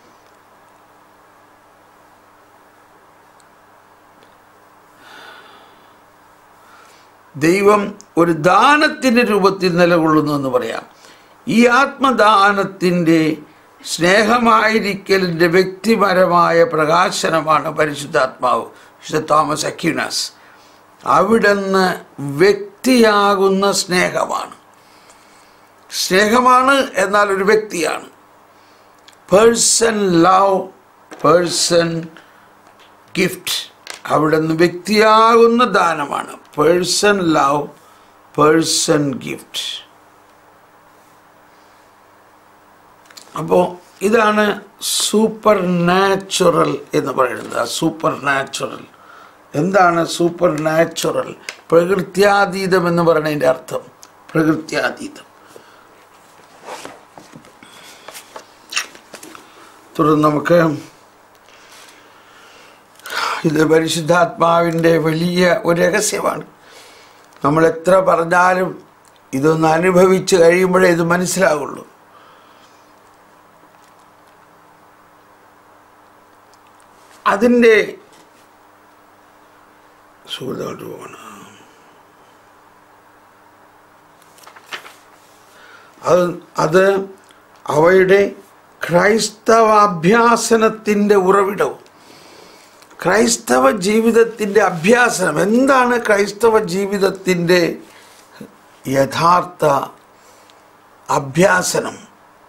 ദൈവം ഒരു ദാനത്തിൻ്റെ രൂപത്തിൽ നിലകൊള്ളുന്നു എന്ന് പറയാം ഈ ആത്മദാനത്തിൻ്റെ സ്നേഹമായിരിക്കലിൻ്റെ വ്യക്തിപരമായ പ്രകാശനമാണ് പരിശുദ്ധാത്മാവ് വിശുദ്ധ തോമസ് അക്യൂനാസ് അവിടുന്ന് വ്യക്തിയാകുന്ന സ്നേഹമാണ് സ്നേഹമാണ് എന്നാൽ ഒരു വ്യക്തിയാണ് പേഴ്സൺ ലവ് പേഴ്സൺ ഗിഫ്റ്റ് അവിടുന്ന് വ്യക്തിയാകുന്ന ദാനമാണ് പേഴ്സൺ ലവ് പേഴ്സൺ ഗിഫ്റ്റ് അപ്പോൾ ഇതാണ് സൂപ്പർ നാച്ചുറൽ എന്ന് പറയുന്നത് സൂപ്പർ നാച്ചുറൽ എന്താണ് സൂപ്പർ നാച്ചുറൽ പ്രകൃത്യാതീതം എന്ന് പറയുന്നതിൻ്റെ അർത്ഥം പ്രകൃത്യാതീതം തുടർന്ന് നമുക്ക് ഇത് പരിശുദ്ധാത്മാവിൻ്റെ വലിയ ഒരു രഹസ്യമാണ് നമ്മൾ എത്ര പറഞ്ഞാലും ഇതൊന്ന് അനുഭവിച്ച് കഴിയുമ്പോഴേ ഇത് മനസ്സിലാകുള്ളൂ അതിൻ്റെ സുഹൃത്തുക്കളുടെ പോകണം അത് അത് അവയുടെ ക്രൈസ്തവാഭ്യാസനത്തിൻ്റെ ഉറവിടവും ക്രൈസ്തവ ജീവിതത്തിൻ്റെ അഭ്യാസനം എന്താണ് ക്രൈസ്തവ ജീവിതത്തിൻ്റെ യഥാർത്ഥ അഭ്യാസനം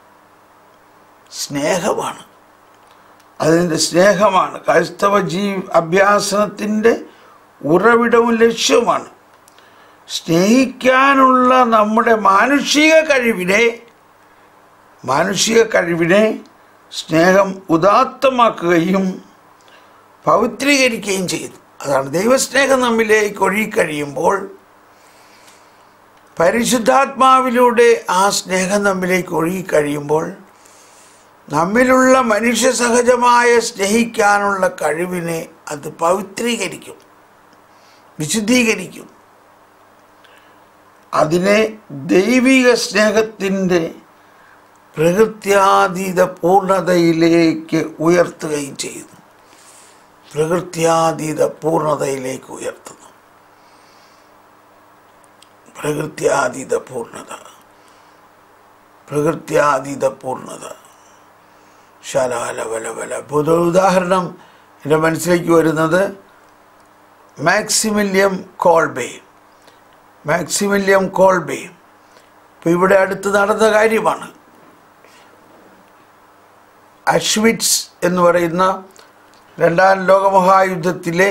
സ്നേഹമാണ് അതിൻ്റെ സ്നേഹമാണ് ക്രൈസ്തവ ജീ അഭ്യാസനത്തിൻ്റെ ഉറവിടവും ലക്ഷ്യവുമാണ് സ്നേഹിക്കാനുള്ള നമ്മുടെ മാനുഷിക കഴിവിനെ മാനുഷിക കഴിവിനെ സ്നേഹം ഉദാത്തമാക്കുകയും പവിത്രീകരിക്കുകയും ചെയ്തു അതാണ് ദൈവസ്നേഹം നമ്മിലേക്ക് ഒഴുകിക്കഴിയുമ്പോൾ പരിശുദ്ധാത്മാവിലൂടെ ആ സ്നേഹം നമ്മിലേക്ക് ഒഴുകിക്കഴിയുമ്പോൾ നമ്മിലുള്ള മനുഷ്യ സഹജമായ സ്നേഹിക്കാനുള്ള കഴിവിനെ അത് പവിത്രീകരിക്കും വിശുദ്ധീകരിക്കും അതിനെ ദൈവിക സ്നേഹത്തിൻ്റെ പ്രകൃത്യാതീത പൂർണ്ണതയിലേക്ക് ഉയർത്തുകയും ചെയ്യുന്നു പ്രകൃത്യാതീത പൂർണ്ണതയിലേക്ക് ഉയർത്തുന്നു പ്രകൃത്യാതീത പൂർണ്ണത പ്രകൃത്യാതീത പൂർണ്ണത ശലാലവലവല പൊതു ഉദാഹരണം എൻ്റെ മനസ്സിലേക്ക് വരുന്നത് മാക്സിമില്യം കോൾബേ മാക്സിമില്യം കോൾബേ ഇപ്പോൾ ഇവിടെ അടുത്ത് നടന്ന കാര്യമാണ് അഷ്വിറ്റ്സ് എന്ന് പറയുന്ന രണ്ടാം ലോകമഹായുദ്ധത്തിലെ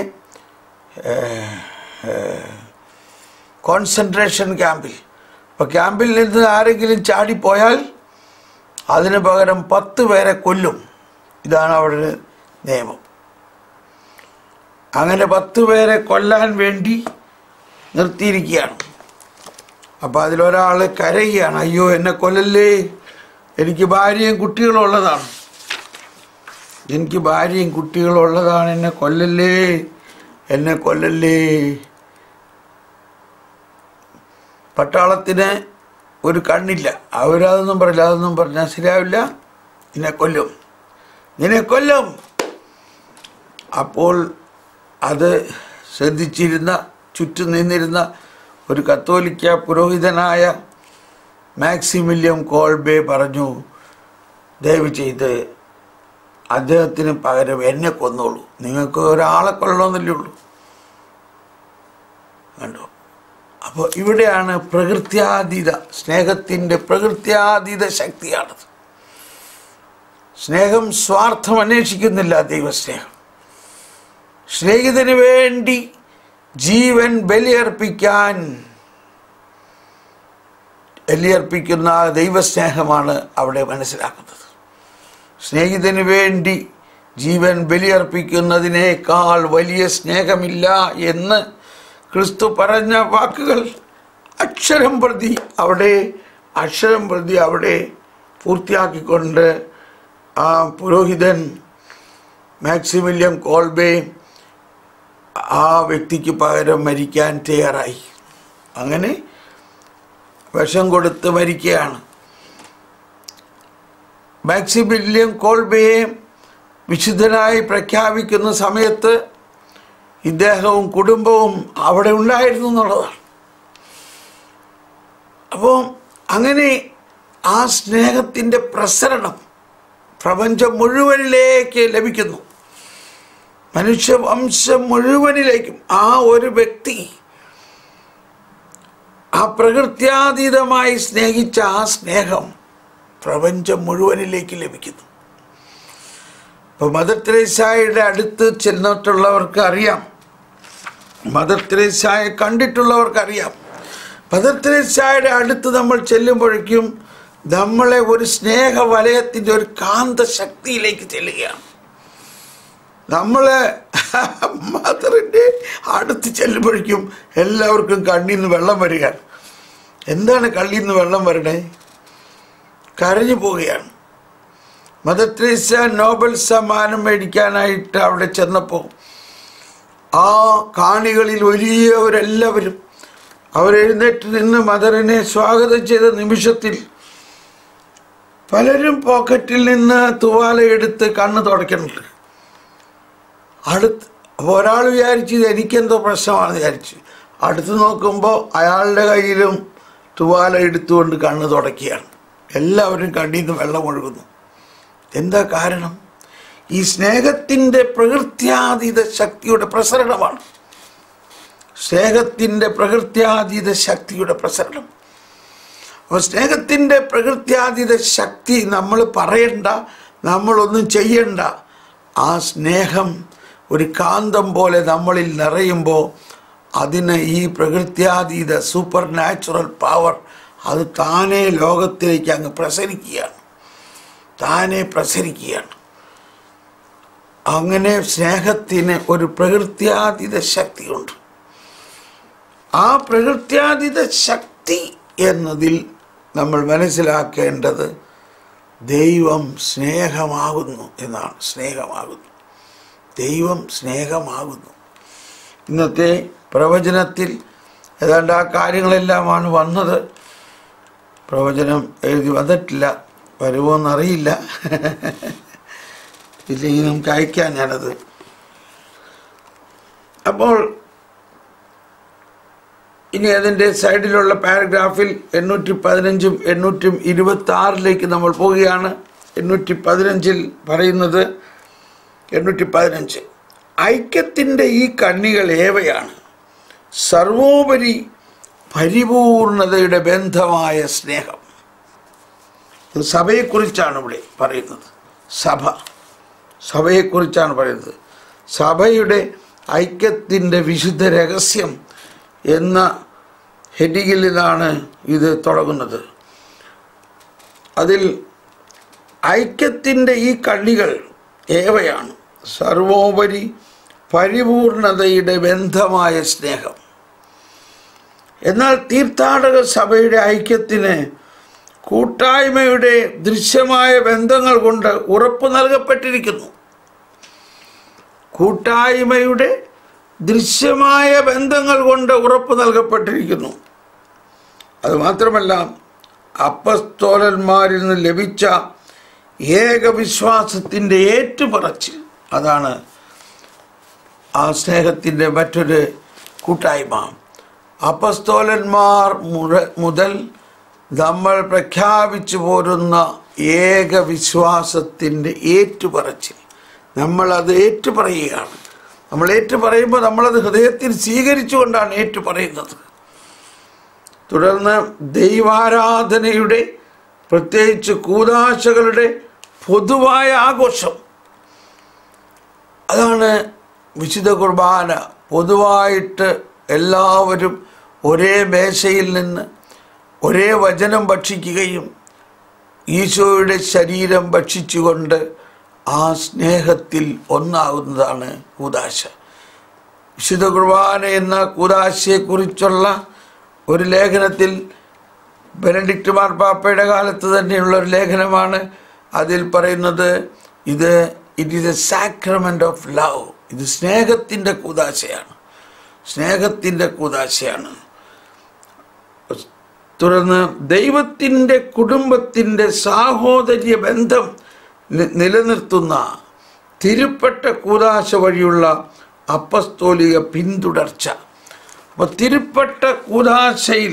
കോൺസെൻട്രേഷൻ ക്യാമ്പിൽ അപ്പോൾ ക്യാമ്പിൽ നിന്ന് ആരെങ്കിലും ചാടിപ്പോയാൽ അതിന് പകരം പത്ത് പേരെ കൊല്ലും ഇതാണ് അവരുടെ നിയമം അങ്ങനെ പത്ത് പേരെ കൊല്ലാൻ വേണ്ടി നിർത്തിയിരിക്കുകയാണ് അപ്പോൾ അതിലൊരാൾ കരയുകയാണ് അയ്യോ എന്നെ കൊല്ലല്ലേ എനിക്ക് ഭാര്യയും കുട്ടികളും ഉള്ളതാണ് എനിക്ക് ഭാര്യയും കുട്ടികളും ഉള്ളതാണ് എന്നെ കൊല്ലല്ലേ എന്നെ കൊല്ലല്ലേ പട്ടാളത്തിന് ഒരു കണ്ണില്ല അവരതൊന്നും പറയില്ല അതൊന്നും പറഞ്ഞാൽ ശരിയാവില്ല നിന്നെ കൊല്ലും നിന്നെ കൊല്ലും അപ്പോൾ അത് ശ്രദ്ധിച്ചിരുന്ന ചുറ്റും നിന്നിരുന്ന ഒരു കത്തോലിക്ക പുരോഹിതനായ മാക്സിമില്യം കോൾബേ പറഞ്ഞു ദയവ് ചെയ്ത് അദ്ദേഹത്തിന് പകരം എന്നെ കൊന്നോളൂ നിങ്ങൾക്ക് ഒരാളെ കൊല്ലണമെന്നല്ലേ ഉള്ളൂ കണ്ടോ അപ്പോൾ ഇവിടെയാണ് പ്രകൃത്യാതീത സ്നേഹത്തിൻ്റെ പ്രകൃത്യാതീത ശക്തിയാണത് സ്നേഹം സ്വാർത്ഥം അന്വേഷിക്കുന്നില്ല ദൈവസ്നേഹം സ്നേഹിതന് വേണ്ടി ജീവൻ ബലിയർപ്പിക്കാൻ ബലിയർപ്പിക്കുന്ന ദൈവസ്നേഹമാണ് അവിടെ മനസ്സിലാക്കുന്നത് സ്നേഹിതന് വേണ്ടി ജീവൻ ബലിയർപ്പിക്കുന്നതിനേക്കാൾ വലിയ സ്നേഹമില്ല എന്ന് ക്രിസ്തു പറഞ്ഞ വാക്കുകൾ അക്ഷരം പ്രതി അവിടെ അക്ഷരം പ്രതി അവിടെ പൂർത്തിയാക്കിക്കൊണ്ട് ആ പുരോഹിതൻ മാക്സിമില്യം കോൾബേ ആ വ്യക്തിക്ക് പകരം മരിക്കാൻ തയ്യാറായി അങ്ങനെ വിഷം കൊടുത്ത് മരിക്കുകയാണ് മാക്സിമില്യം കോൾബയെ വിശുദ്ധനായി പ്രഖ്യാപിക്കുന്ന സമയത്ത് ഇദ്ദേഹവും കുടുംബവും അവിടെ ഉണ്ടായിരുന്നു എന്നുള്ളതാണ് അപ്പോൾ അങ്ങനെ ആ സ്നേഹത്തിൻ്റെ പ്രസരണം പ്രപഞ്ചം മുഴുവനിലേക്ക് ലഭിക്കുന്നു മനുഷ്യവംശം മുഴുവനിലേക്കും ആ ഒരു വ്യക്തി ആ പ്രകൃത്യാതീതമായി സ്നേഹിച്ച ആ സ്നേഹം പ്രപഞ്ചം മുഴുവനിലേക്ക് ലഭിക്കുന്നു ഇപ്പൊ മദർ തെരേസായുടെ അടുത്ത് ചെന്നിട്ടുള്ളവർക്ക് അറിയാം മദർ തെരേസായെ കണ്ടിട്ടുള്ളവർക്ക് അറിയാം മദർ തെരേസായുടെ അടുത്ത് നമ്മൾ ചെല്ലുമ്പോഴേക്കും നമ്മളെ ഒരു സ്നേഹ വലയത്തിൻ്റെ ഒരു കാന്ത ശക്തിയിലേക്ക് ചെല്ലുകയാണ് നമ്മൾ മദറിൻ്റെ അടുത്ത് ചെല്ലുമ്പോഴേക്കും എല്ലാവർക്കും കണ്ണിൽ നിന്ന് വെള്ളം വരികയാണ് എന്താണ് കള്ളിൽ നിന്ന് വെള്ളം വരണേ കരഞ്ഞു പോവുകയാണ് മദർ തെരേസ നോബൽ സമ്മാനം മേടിക്കാനായിട്ട് അവിടെ ചെന്നപ്പോൾ ആ കാണികളിൽ വലിയവരെല്ലാവരും അവരെഴുന്നേറ്റ് നിന്ന് മദറിനെ സ്വാഗതം ചെയ്ത നിമിഷത്തിൽ പലരും പോക്കറ്റിൽ നിന്ന് തുവാല എടുത്ത് കണ്ണ് തുടയ്ക്കുന്നുണ്ട് അടുത്ത് അപ്പോൾ ഒരാൾ വിചാരിച്ചു ഇത് എനിക്കെന്തോ പ്രശ്നമാണെന്ന് വിചാരിച്ചു അടുത്ത് നോക്കുമ്പോൾ അയാളുടെ കയ്യിലും തുവാല എടുത്തുകൊണ്ട് കണ്ണ് തുടയ്ക്കുകയാണ് എല്ലാവരും കണ്ണിൽ നിന്ന് വെള്ളം ഒഴുകുന്നു എന്താ കാരണം ഈ സ്നേഹത്തിൻ്റെ പ്രകൃത്യാതീത ശക്തിയുടെ പ്രസരണമാണ് സ്നേഹത്തിൻ്റെ പ്രകൃത്യാതീത ശക്തിയുടെ പ്രസരണം അപ്പോൾ സ്നേഹത്തിൻ്റെ പ്രകൃത്യാതീത ശക്തി നമ്മൾ പറയണ്ട നമ്മളൊന്നും ചെയ്യണ്ട ആ സ്നേഹം ഒരു കാന്തം പോലെ നമ്മളിൽ നിറയുമ്പോൾ അതിന് ഈ പ്രകൃത്യാതീത സൂപ്പർ നാച്ചുറൽ പവർ അത് താനേ ലോകത്തിലേക്ക് അങ്ങ് പ്രസരിക്കുകയാണ് താനെ പ്രസരിക്കുകയാണ് അങ്ങനെ സ്നേഹത്തിന് ഒരു പ്രകൃത്യാതീത ശക്തിയുണ്ട് ആ പ്രകൃത്യാതീത ശക്തി എന്നതിൽ നമ്മൾ മനസ്സിലാക്കേണ്ടത് ദൈവം സ്നേഹമാകുന്നു എന്നാണ് സ്നേഹമാകുന്നു ദൈവം സ്നേഹമാകുന്നു ഇന്നത്തെ പ്രവചനത്തിൽ ഏതാണ്ട് ആ കാര്യങ്ങളെല്ലാമാണ് വന്നത് പ്രവചനം എഴുതി വന്നിട്ടില്ല വരുമോന്നറിയില്ല ഇല്ലെങ്കിൽ നമുക്ക് അയക്കാം ഞാനത് അപ്പോൾ ഇനി അതിൻ്റെ സൈഡിലുള്ള പാരഗ്രാഫിൽ എണ്ണൂറ്റി പതിനഞ്ചും എണ്ണൂറ്റും ഇരുപത്തി ആറിലേക്ക് നമ്മൾ പോവുകയാണ് എണ്ണൂറ്റി പതിനഞ്ചിൽ പറയുന്നത് എണ്ണൂറ്റി പതിനഞ്ച് ഐക്യത്തിൻ്റെ ഈ കണ്ണികൾ ഏവയാണ് സർവോപരി പരിപൂർണതയുടെ ബന്ധമായ സ്നേഹം ഇത് സഭയെക്കുറിച്ചാണ് ഇവിടെ പറയുന്നത് സഭ സഭയെക്കുറിച്ചാണ് പറയുന്നത് സഭയുടെ ഐക്യത്തിൻ്റെ വിശുദ്ധ രഹസ്യം എന്ന ഹെഡിങ്ങിൽ നിന്നാണ് ഇത് തുടങ്ങുന്നത് അതിൽ ഐക്യത്തിൻ്റെ ഈ കണ്ണികൾ ഏവയാണ് സർവോപരി പരിപൂർണതയുടെ ബന്ധമായ സ്നേഹം എന്നാൽ തീർത്ഥാടക സഭയുടെ ഐക്യത്തിന് കൂട്ടായ്മയുടെ ദൃശ്യമായ ബന്ധങ്ങൾ കൊണ്ട് ഉറപ്പ് നൽകപ്പെട്ടിരിക്കുന്നു കൂട്ടായ്മയുടെ ദൃശ്യമായ ബന്ധങ്ങൾ കൊണ്ട് ഉറപ്പ് നൽകപ്പെട്ടിരിക്കുന്നു അതുമാത്രമല്ല അപ്പസ്തോലന്മാരിൽ നിന്ന് ലഭിച്ച ഏകവിശ്വാസത്തിൻ്റെ ഏറ്റുപറച്ചിൽ അതാണ് ആ സ്നേഹത്തിൻ്റെ മറ്റൊരു കൂട്ടായ്മ അപ്പസ്തോലന്മാർ മുഴ- മുതൽ നമ്മൾ പ്രഖ്യാപിച്ചു പോരുന്ന ഏകവിശ്വാസത്തിൻ്റെ ഏറ്റുപറച്ചിൽ നമ്മളത് ഏറ്റുപറയുകയാണ് നമ്മൾ ഏറ്റുപറയുമ്പോൾ നമ്മളത് ഹൃദയത്തിൽ സ്വീകരിച്ചുകൊണ്ടാണ് ഏറ്റുപറയുന്നത് തുടർന്ന് ദൈവാരാധനയുടെ പ്രത്യേകിച്ച് കൂതാശകളുടെ പൊതുവായ ആഘോഷം അതാണ് വിശുദ്ധ കുർബാന പൊതുവായിട്ട് എല്ലാവരും ഒരേ മേശയിൽ നിന്ന് ഒരേ വചനം ഭക്ഷിക്കുകയും ഈശോയുടെ ശരീരം ഭക്ഷിച്ചുകൊണ്ട് ആ സ്നേഹത്തിൽ ഒന്നാകുന്നതാണ് കൂതാശ വിശുദ്ധ കുർബാന എന്ന കൂതാശയെക്കുറിച്ചുള്ള ഒരു ലേഖനത്തിൽ ബെനഡിക്റ്റ് മാർപ്പാപ്പയുടെ കാലത്ത് തന്നെയുള്ള ഒരു ലേഖനമാണ് അതിൽ പറയുന്നത് ഇത് it is a sacrament of love ഇത് സ്നേഹത്തിൻ്റെ കൂതാശയാണ് സ്നേഹത്തിൻ്റെ കൂതാശയാണ് തുടർന്ന് ദൈവത്തിൻ്റെ കുടുംബത്തിൻ്റെ സാഹോദര്യ ബന്ധം നി- നിലനിർത്തുന്ന തിരുപ്പട്ട കൂതാശ വഴിയുള്ള അപ്പസ്തോലിക പിന്തുടർച്ച അപ്പോൾ തിരുപ്പട്ട കൂതാശയിൽ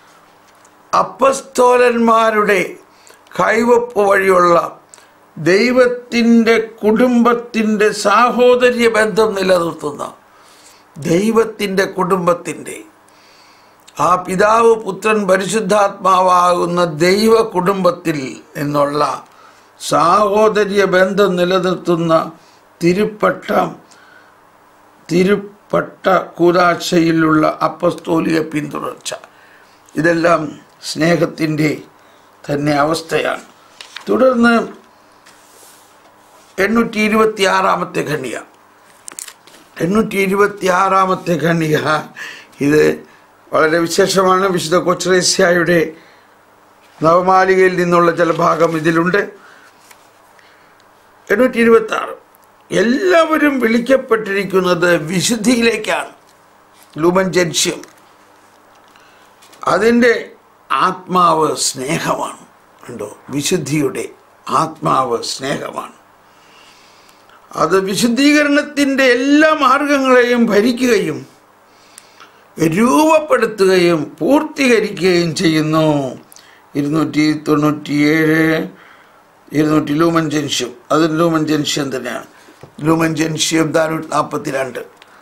അപ്പസ്തോലന്മാരുടെ കൈവപ്പ് വഴിയുള്ള ദൈവത്തിൻ്റെ കുടുംബത്തിൻ്റെ സാഹോദര്യ ബന്ധം നിലനിർത്തുന്ന ദൈവത്തിൻ്റെ കുടുംബത്തിൻ്റെ ആ പിതാവ് പുത്രൻ പരിശുദ്ധാത്മാവാകുന്ന ദൈവ കുടുംബത്തിൽ നിന്നുള്ള സാഹോദര്യ ബന്ധം നിലനിർത്തുന്ന തിരുപ്പട്ട തിരുപ്പട്ട കൂതാശയിലുള്ള അപ്പസ്തോലിക പിന്തുടർച്ച ഇതെല്ലാം സ്നേഹത്തിൻ്റെ തന്നെ അവസ്ഥയാണ് തുടർന്ന് എണ്ണൂറ്റി ഇരുപത്തി ആറാമത്തെ ഖണ്ഡിക എണ്ണൂറ്റി ഇരുപത്തി ആറാമത്തെ ഖണ്ഡിക ഇത് വളരെ വിശേഷമാണ് വിശുദ്ധ കൊച്ചുറേസ്യായുടെ നവമാലികയിൽ നിന്നുള്ള ചില ഭാഗം ഇതിലുണ്ട് എണ്ണൂറ്റി ഇരുപത്തി ആറ് എല്ലാവരും വിളിക്കപ്പെട്ടിരിക്കുന്നത് വിശുദ്ധിയിലേക്കാണ് ലൂമൻ ജൻഷ്യം അതിൻ്റെ ആത്മാവ് സ്നേഹമാണ് ഉണ്ടോ വിശുദ്ധിയുടെ ആത്മാവ് സ്നേഹമാണ് അത് വിശുദ്ധീകരണത്തിൻ്റെ എല്ലാ മാർഗങ്ങളെയും ഭരിക്കുകയും രൂപപ്പെടുത്തുകയും പൂർത്തീകരിക്കുകയും ചെയ്യുന്നു ഇരുന്നൂറ്റി തൊണ്ണൂറ്റിയേഴ് ഇരുന്നൂറ്റി ലൂമൻ ജൻഷ്യം അത് ലൂമൻ ജൻഷ്യം തന്നെയാണ് ലൂമൻ ജൻഷ്യം നാനൂറ്റി നാൽപ്പത്തി രണ്ട്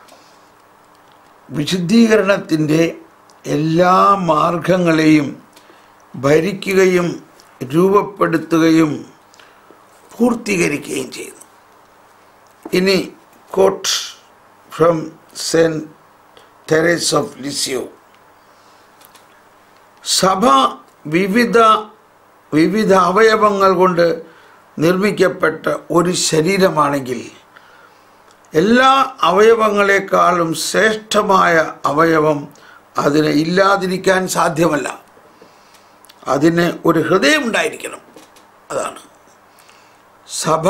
വിശുദ്ധീകരണത്തിൻ്റെ എല്ലാ മാർഗങ്ങളെയും ഭരിക്കുകയും രൂപപ്പെടുത്തുകയും പൂർത്തീകരിക്കുകയും ചെയ്യുന്നു ഇനി quote from saint Therese of Lisieux സഭ വിവിധ വിവിധ അവയവങ്ങൾ കൊണ്ട് നിർമ്മിക്കപ്പെട്ട ഒരു ശരീരമാണെങ്കിൽ എല്ലാ അവയവങ്ങളെക്കാളും ശ്രേഷ്ഠമായ അവയവം അതിന് ഇല്ലാതിരിക്കാൻ സാധ്യമല്ല അതിന് ഒരു ഹൃദയമുണ്ടായിരിക്കണം അതാണ് സഭ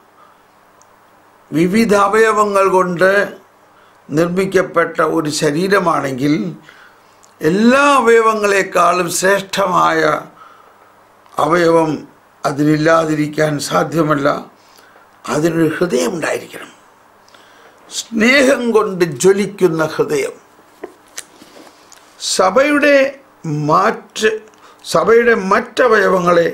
വിവിധ അവയവങ്ങൾ കൊണ്ട് നിർമ്മിക്കപ്പെട്ട ഒരു ശരീരമാണെങ്കിൽ എല്ലാ അവയവങ്ങളെക്കാളും ശ്രേഷ്ഠമായ അവയവം അതിനില്ലാതിരിക്കാൻ സാധ്യമല്ല അതിനൊരു ഹൃദയമുണ്ടായിരിക്കണം സ്നേഹം കൊണ്ട് ജ്വലിക്കുന്ന ഹൃദയം സഭയുടെ മാറ്റ് സഭയുടെ മറ്റവയവങ്ങളെ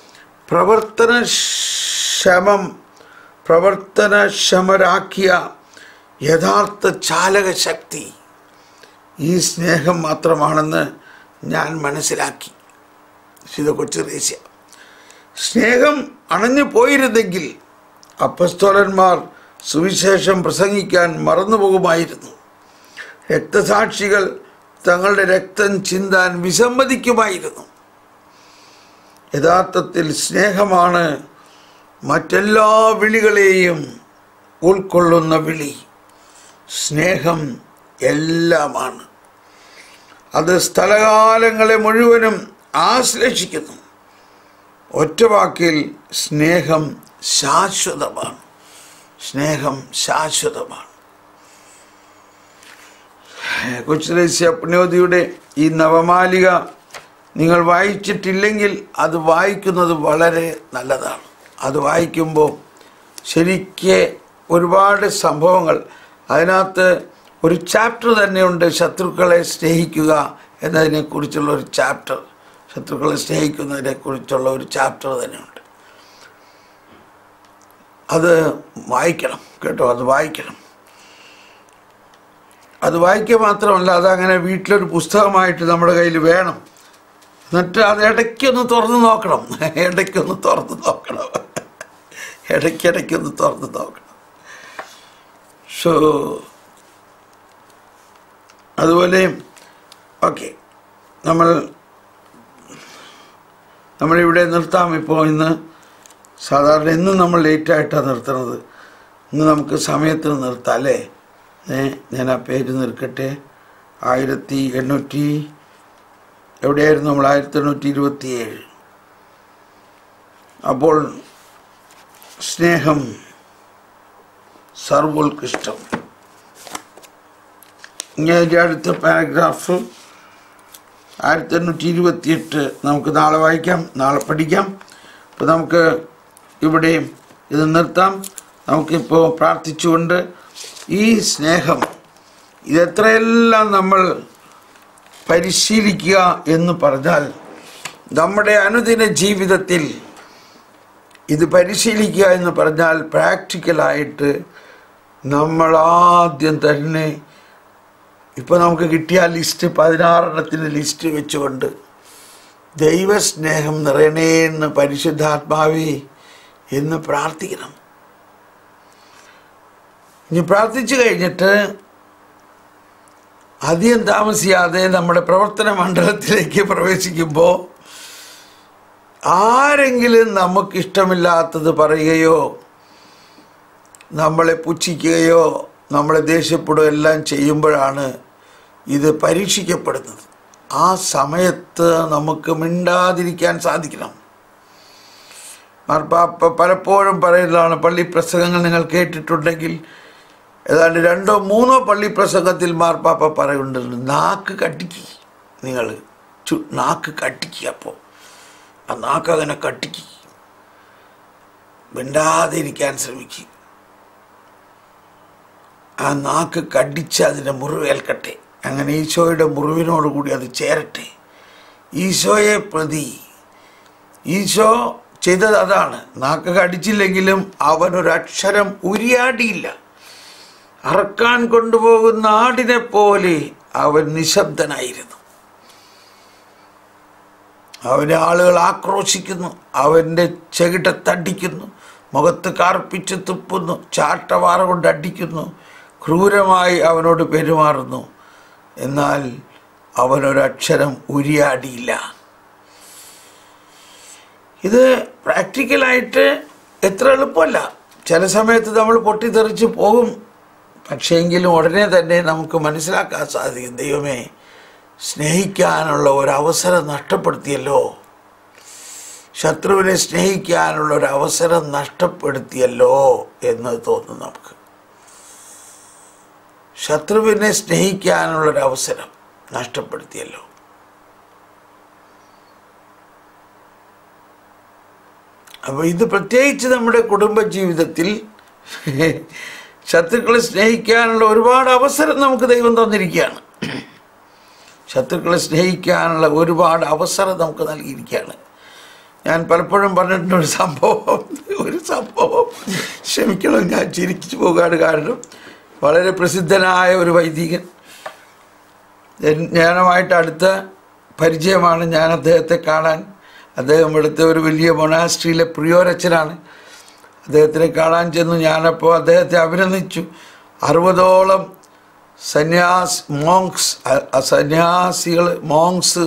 പ്രവർത്തനക്ഷമം പ്രവർത്തനക്ഷമരാക്കിയ യഥാർത്ഥ ചാലക ശക്തി ഈ സ്നേഹം മാത്രമാണെന്ന് ഞാൻ മനസ്സിലാക്കി ശിത കൊച്ചുറേസ്യ സ്നേഹം അണഞ്ഞു പോയിരുന്നെങ്കിൽ അപ്പസ്തോലന്മാർ സുവിശേഷം പ്രസംഗിക്കാൻ മറന്നുപോകുമായിരുന്നു രക്തസാക്ഷികൾ തങ്ങളുടെ രക്തം ചിന്താൻ വിസമ്മതിക്കുമായിരുന്നു യഥാർത്ഥത്തിൽ സ്നേഹമാണ് മറ്റെല്ലാ വിളികളെയും ഉൾക്കൊള്ളുന്ന വിളി സ്നേഹം എല്ലാമാണ് അത് സ്ഥലകാലങ്ങളെ മുഴുവനും ആശ്ലേഷിക്കുന്നു ഒറ്റവാക്കിൽ സ്നേഹം ശാശ്വതമാണ് സ്നേഹം ശാശ്വതമാണ് കൊച്ചുരസ്യ പുണ്യവതിയുടെ ഈ നവമാലിക നിങ്ങൾ വായിച്ചിട്ടില്ലെങ്കിൽ അത് വായിക്കുന്നത് വളരെ നല്ലതാണ് അത് വായിക്കുമ്പോൾ ശരിക്ക് ഒരുപാട് സംഭവങ്ങൾ അതിനകത്ത് ഒരു ചാപ്റ്റർ തന്നെയുണ്ട് ശത്രുക്കളെ സ്നേഹിക്കുക എന്നതിനെക്കുറിച്ചുള്ള ഒരു ചാപ്റ്റർ ശത്രുക്കളെ സ്നേഹിക്കുന്നതിനെ കുറിച്ചുള്ള ഒരു ചാപ്റ്റർ തന്നെയുണ്ട് അത് വായിക്കണം കേട്ടോ അത് വായിക്കണം അത് വായിക്കുക മാത്രമല്ല അതങ്ങനെ വീട്ടിലൊരു പുസ്തകമായിട്ട് നമ്മുടെ കയ്യിൽ വേണം എന്നിട്ട് അത് ഇടയ്ക്കൊന്ന് തുറന്ന് നോക്കണം ഇടയ്ക്കൊന്ന് തുറന്ന് നോക്കണം ഇടയ്ക്കിടയ്ക്കൊന്ന് തുറന്ന് നോക്കണം സോ അതുപോലെ ഓക്കെ നമ്മൾ നമ്മളിവിടെ നിർത്താം ഇപ്പോൾ ഇന്ന് സാധാരണ ഇന്നും നമ്മൾ ലേറ്റായിട്ടാണ് നിർത്തുന്നത് ഇന്ന് നമുക്ക് സമയത്തിന് നിർത്താം അല്ലേ ഏ ഞാൻ ആ പേര് നിൽക്കട്ടെ ആയിരത്തി എണ്ണൂറ്റി എവിടെയായിരുന്നു നമ്മൾ ആയിരത്തി എണ്ണൂറ്റി ഇരുപത്തി ഏഴ് അപ്പോൾ സ്നേഹം സർവോത്കൃഷ്ടം ഇങ്ങനെ അടുത്ത പാരഗ്രാഫ് ആയിരത്തി എണ്ണൂറ്റി ഇരുപത്തിയെട്ട് നമുക്ക് നാളെ വായിക്കാം നാളെ പഠിക്കാം അപ്പോൾ നമുക്ക് ഇവിടെ ഇത് നിർത്താം നമുക്കിപ്പോൾ പ്രാർത്ഥിച്ചുകൊണ്ട് ഈ സ്നേഹം ഇതെത്രയെല്ലാം നമ്മൾ പരിശീലിക്കുക എന്ന് പറഞ്ഞാൽ നമ്മുടെ അനുദിന ജീവിതത്തിൽ ഇത് പരിശീലിക്കുക എന്ന് പറഞ്ഞാൽ പ്രാക്ടിക്കലായിട്ട് നമ്മൾ ആദ്യം തന്നെ ഇപ്പോൾ നമുക്ക് കിട്ടിയ ലിസ്റ്റ് പതിനാറെണ്ണത്തിൻ്റെ ലിസ്റ്റ് വെച്ചുകൊണ്ട് ദൈവസ്നേഹം നിറയണേ എന്ന് പരിശുദ്ധാത്മാവേ എന്ന് പ്രാർത്ഥിക്കണം ഇനി പ്രാർത്ഥിച്ചു കഴിഞ്ഞിട്ട് അധികം താമസിയാതെ നമ്മുടെ പ്രവർത്തന മണ്ഡലത്തിലേക്ക് പ്രവേശിക്കുമ്പോൾ ആരെങ്കിലും നമുക്കിഷ്ടമില്ലാത്തത് പറയുകയോ നമ്മളെ പുച്ഛിക്കുകയോ നമ്മളെ ദേഷ്യപ്പെടുകയോ എല്ലാം ചെയ്യുമ്പോഴാണ് ഇത് പരീക്ഷിക്കപ്പെടുന്നത് ആ സമയത്ത് നമുക്ക് മിണ്ടാതിരിക്കാൻ സാധിക്കണം മാർപ്പാപ്പ പലപ്പോഴും പറയുന്നതാണ് പള്ളി പ്രസംഗങ്ങൾ നിങ്ങൾ കേട്ടിട്ടുണ്ടെങ്കിൽ ഏതാണ്ട് രണ്ടോ മൂന്നോ പള്ളി പ്രസംഗത്തിൽ മാർപ്പാപ്പ പറയുന്നുണ്ട് നാക്ക് കട്ടിക്ക് നിങ്ങൾ ചു നാക്ക് കട്ടിക്കുക അപ്പോൾ ആ നാക്ക് അങ്ങനെ കട്ടിക്ക് മിണ്ടാതിരിക്കാൻ ശ്രമിക്കുക ആ നാക്ക് കടിച്ച് അതിൻ്റെ മുറിവേൽക്കട്ടെ അങ്ങനെ ഈശോയുടെ മുറിവിനോട് കൂടി അത് ചേരട്ടെ ഈശോയെ പ്രതി ഈശോ ചെയ്തത് അതാണ് നാക്ക് കടിച്ചില്ലെങ്കിലും അവനൊരക്ഷരം ഉരിയാടിയില്ല അറക്കാൻ കൊണ്ടുപോകുന്ന ആടിനെ പോലെ അവൻ നിശബ്ദനായിരുന്നു അവനെ ആളുകൾ ആക്രോശിക്കുന്നു അവൻ്റെ ചെകിട്ട തടിക്കുന്നു മുഖത്ത് കാർപ്പിച്ച് തുപ്പുന്നു ചാട്ടവാറ കൊണ്ട് അടിക്കുന്നു ക്രൂരമായി അവനോട് പെരുമാറുന്നു എന്നാൽ അവനൊരക്ഷരം ഉരിയാടിയില്ല ഇത് പ്രാക്ടിക്കലായിട്ട് എത്ര എളുപ്പമല്ല ചില സമയത്ത് നമ്മൾ പൊട്ടിത്തെറിച്ച് പോകും പക്ഷേ എങ്കിലും ഉടനെ തന്നെ നമുക്ക് മനസ്സിലാക്കാൻ സാധിക്കും ദൈവമേ സ്നേഹിക്കാനുള്ള ഒരവസരം നഷ്ടപ്പെടുത്തിയല്ലോ ശത്രുവിനെ സ്നേഹിക്കാനുള്ള ഒരു അവസരം നഷ്ടപ്പെടുത്തിയല്ലോ എന്ന് തോന്നും നമുക്ക് ശത്രുവിനെ സ്നേഹിക്കാനുള്ളൊരു അവസരം നഷ്ടപ്പെടുത്തിയല്ലോ അപ്പോൾ ഇത് പ്രത്യേകിച്ച് നമ്മുടെ കുടുംബ ജീവിതത്തിൽ ശത്രുക്കളെ സ്നേഹിക്കാനുള്ള ഒരുപാട് അവസരം നമുക്ക് ദൈവം തന്നിരിക്കുകയാണ് ശത്രുക്കളെ സ്നേഹിക്കാനുള്ള ഒരുപാട് അവസരം നമുക്ക് നൽകിയിരിക്കുകയാണ് ഞാൻ പലപ്പോഴും പറഞ്ഞിട്ടുണ്ട് ഒരു സംഭവം ഒരു സംഭവം ക്ഷമിക്കണം ഞാൻ ചിരിച്ചു പോകാണ് കാരണം വളരെ പ്രസിദ്ധനായ ഒരു വൈദികൻ എൻ- ഞാനുമായിട്ട് അടുത്ത പരിചയമാണ് ഞാൻ അദ്ദേഹത്തെ കാണാൻ അദ്ദേഹം ഇവിടുത്തെ ഒരു വലിയ മൊണാസ്ട്രിയിലെ പ്രിയോരച്ചനാണ് അദ്ദേഹത്തിനെ കാണാൻ ചെന്നു ഞാനപ്പോൾ അദ്ദേഹത്തെ അഭിനന്ദിച്ചു അറുപതോളം സന്യാസ് മോങ്സ് അ- അ- സന്യാസികൾ മോങ്സ്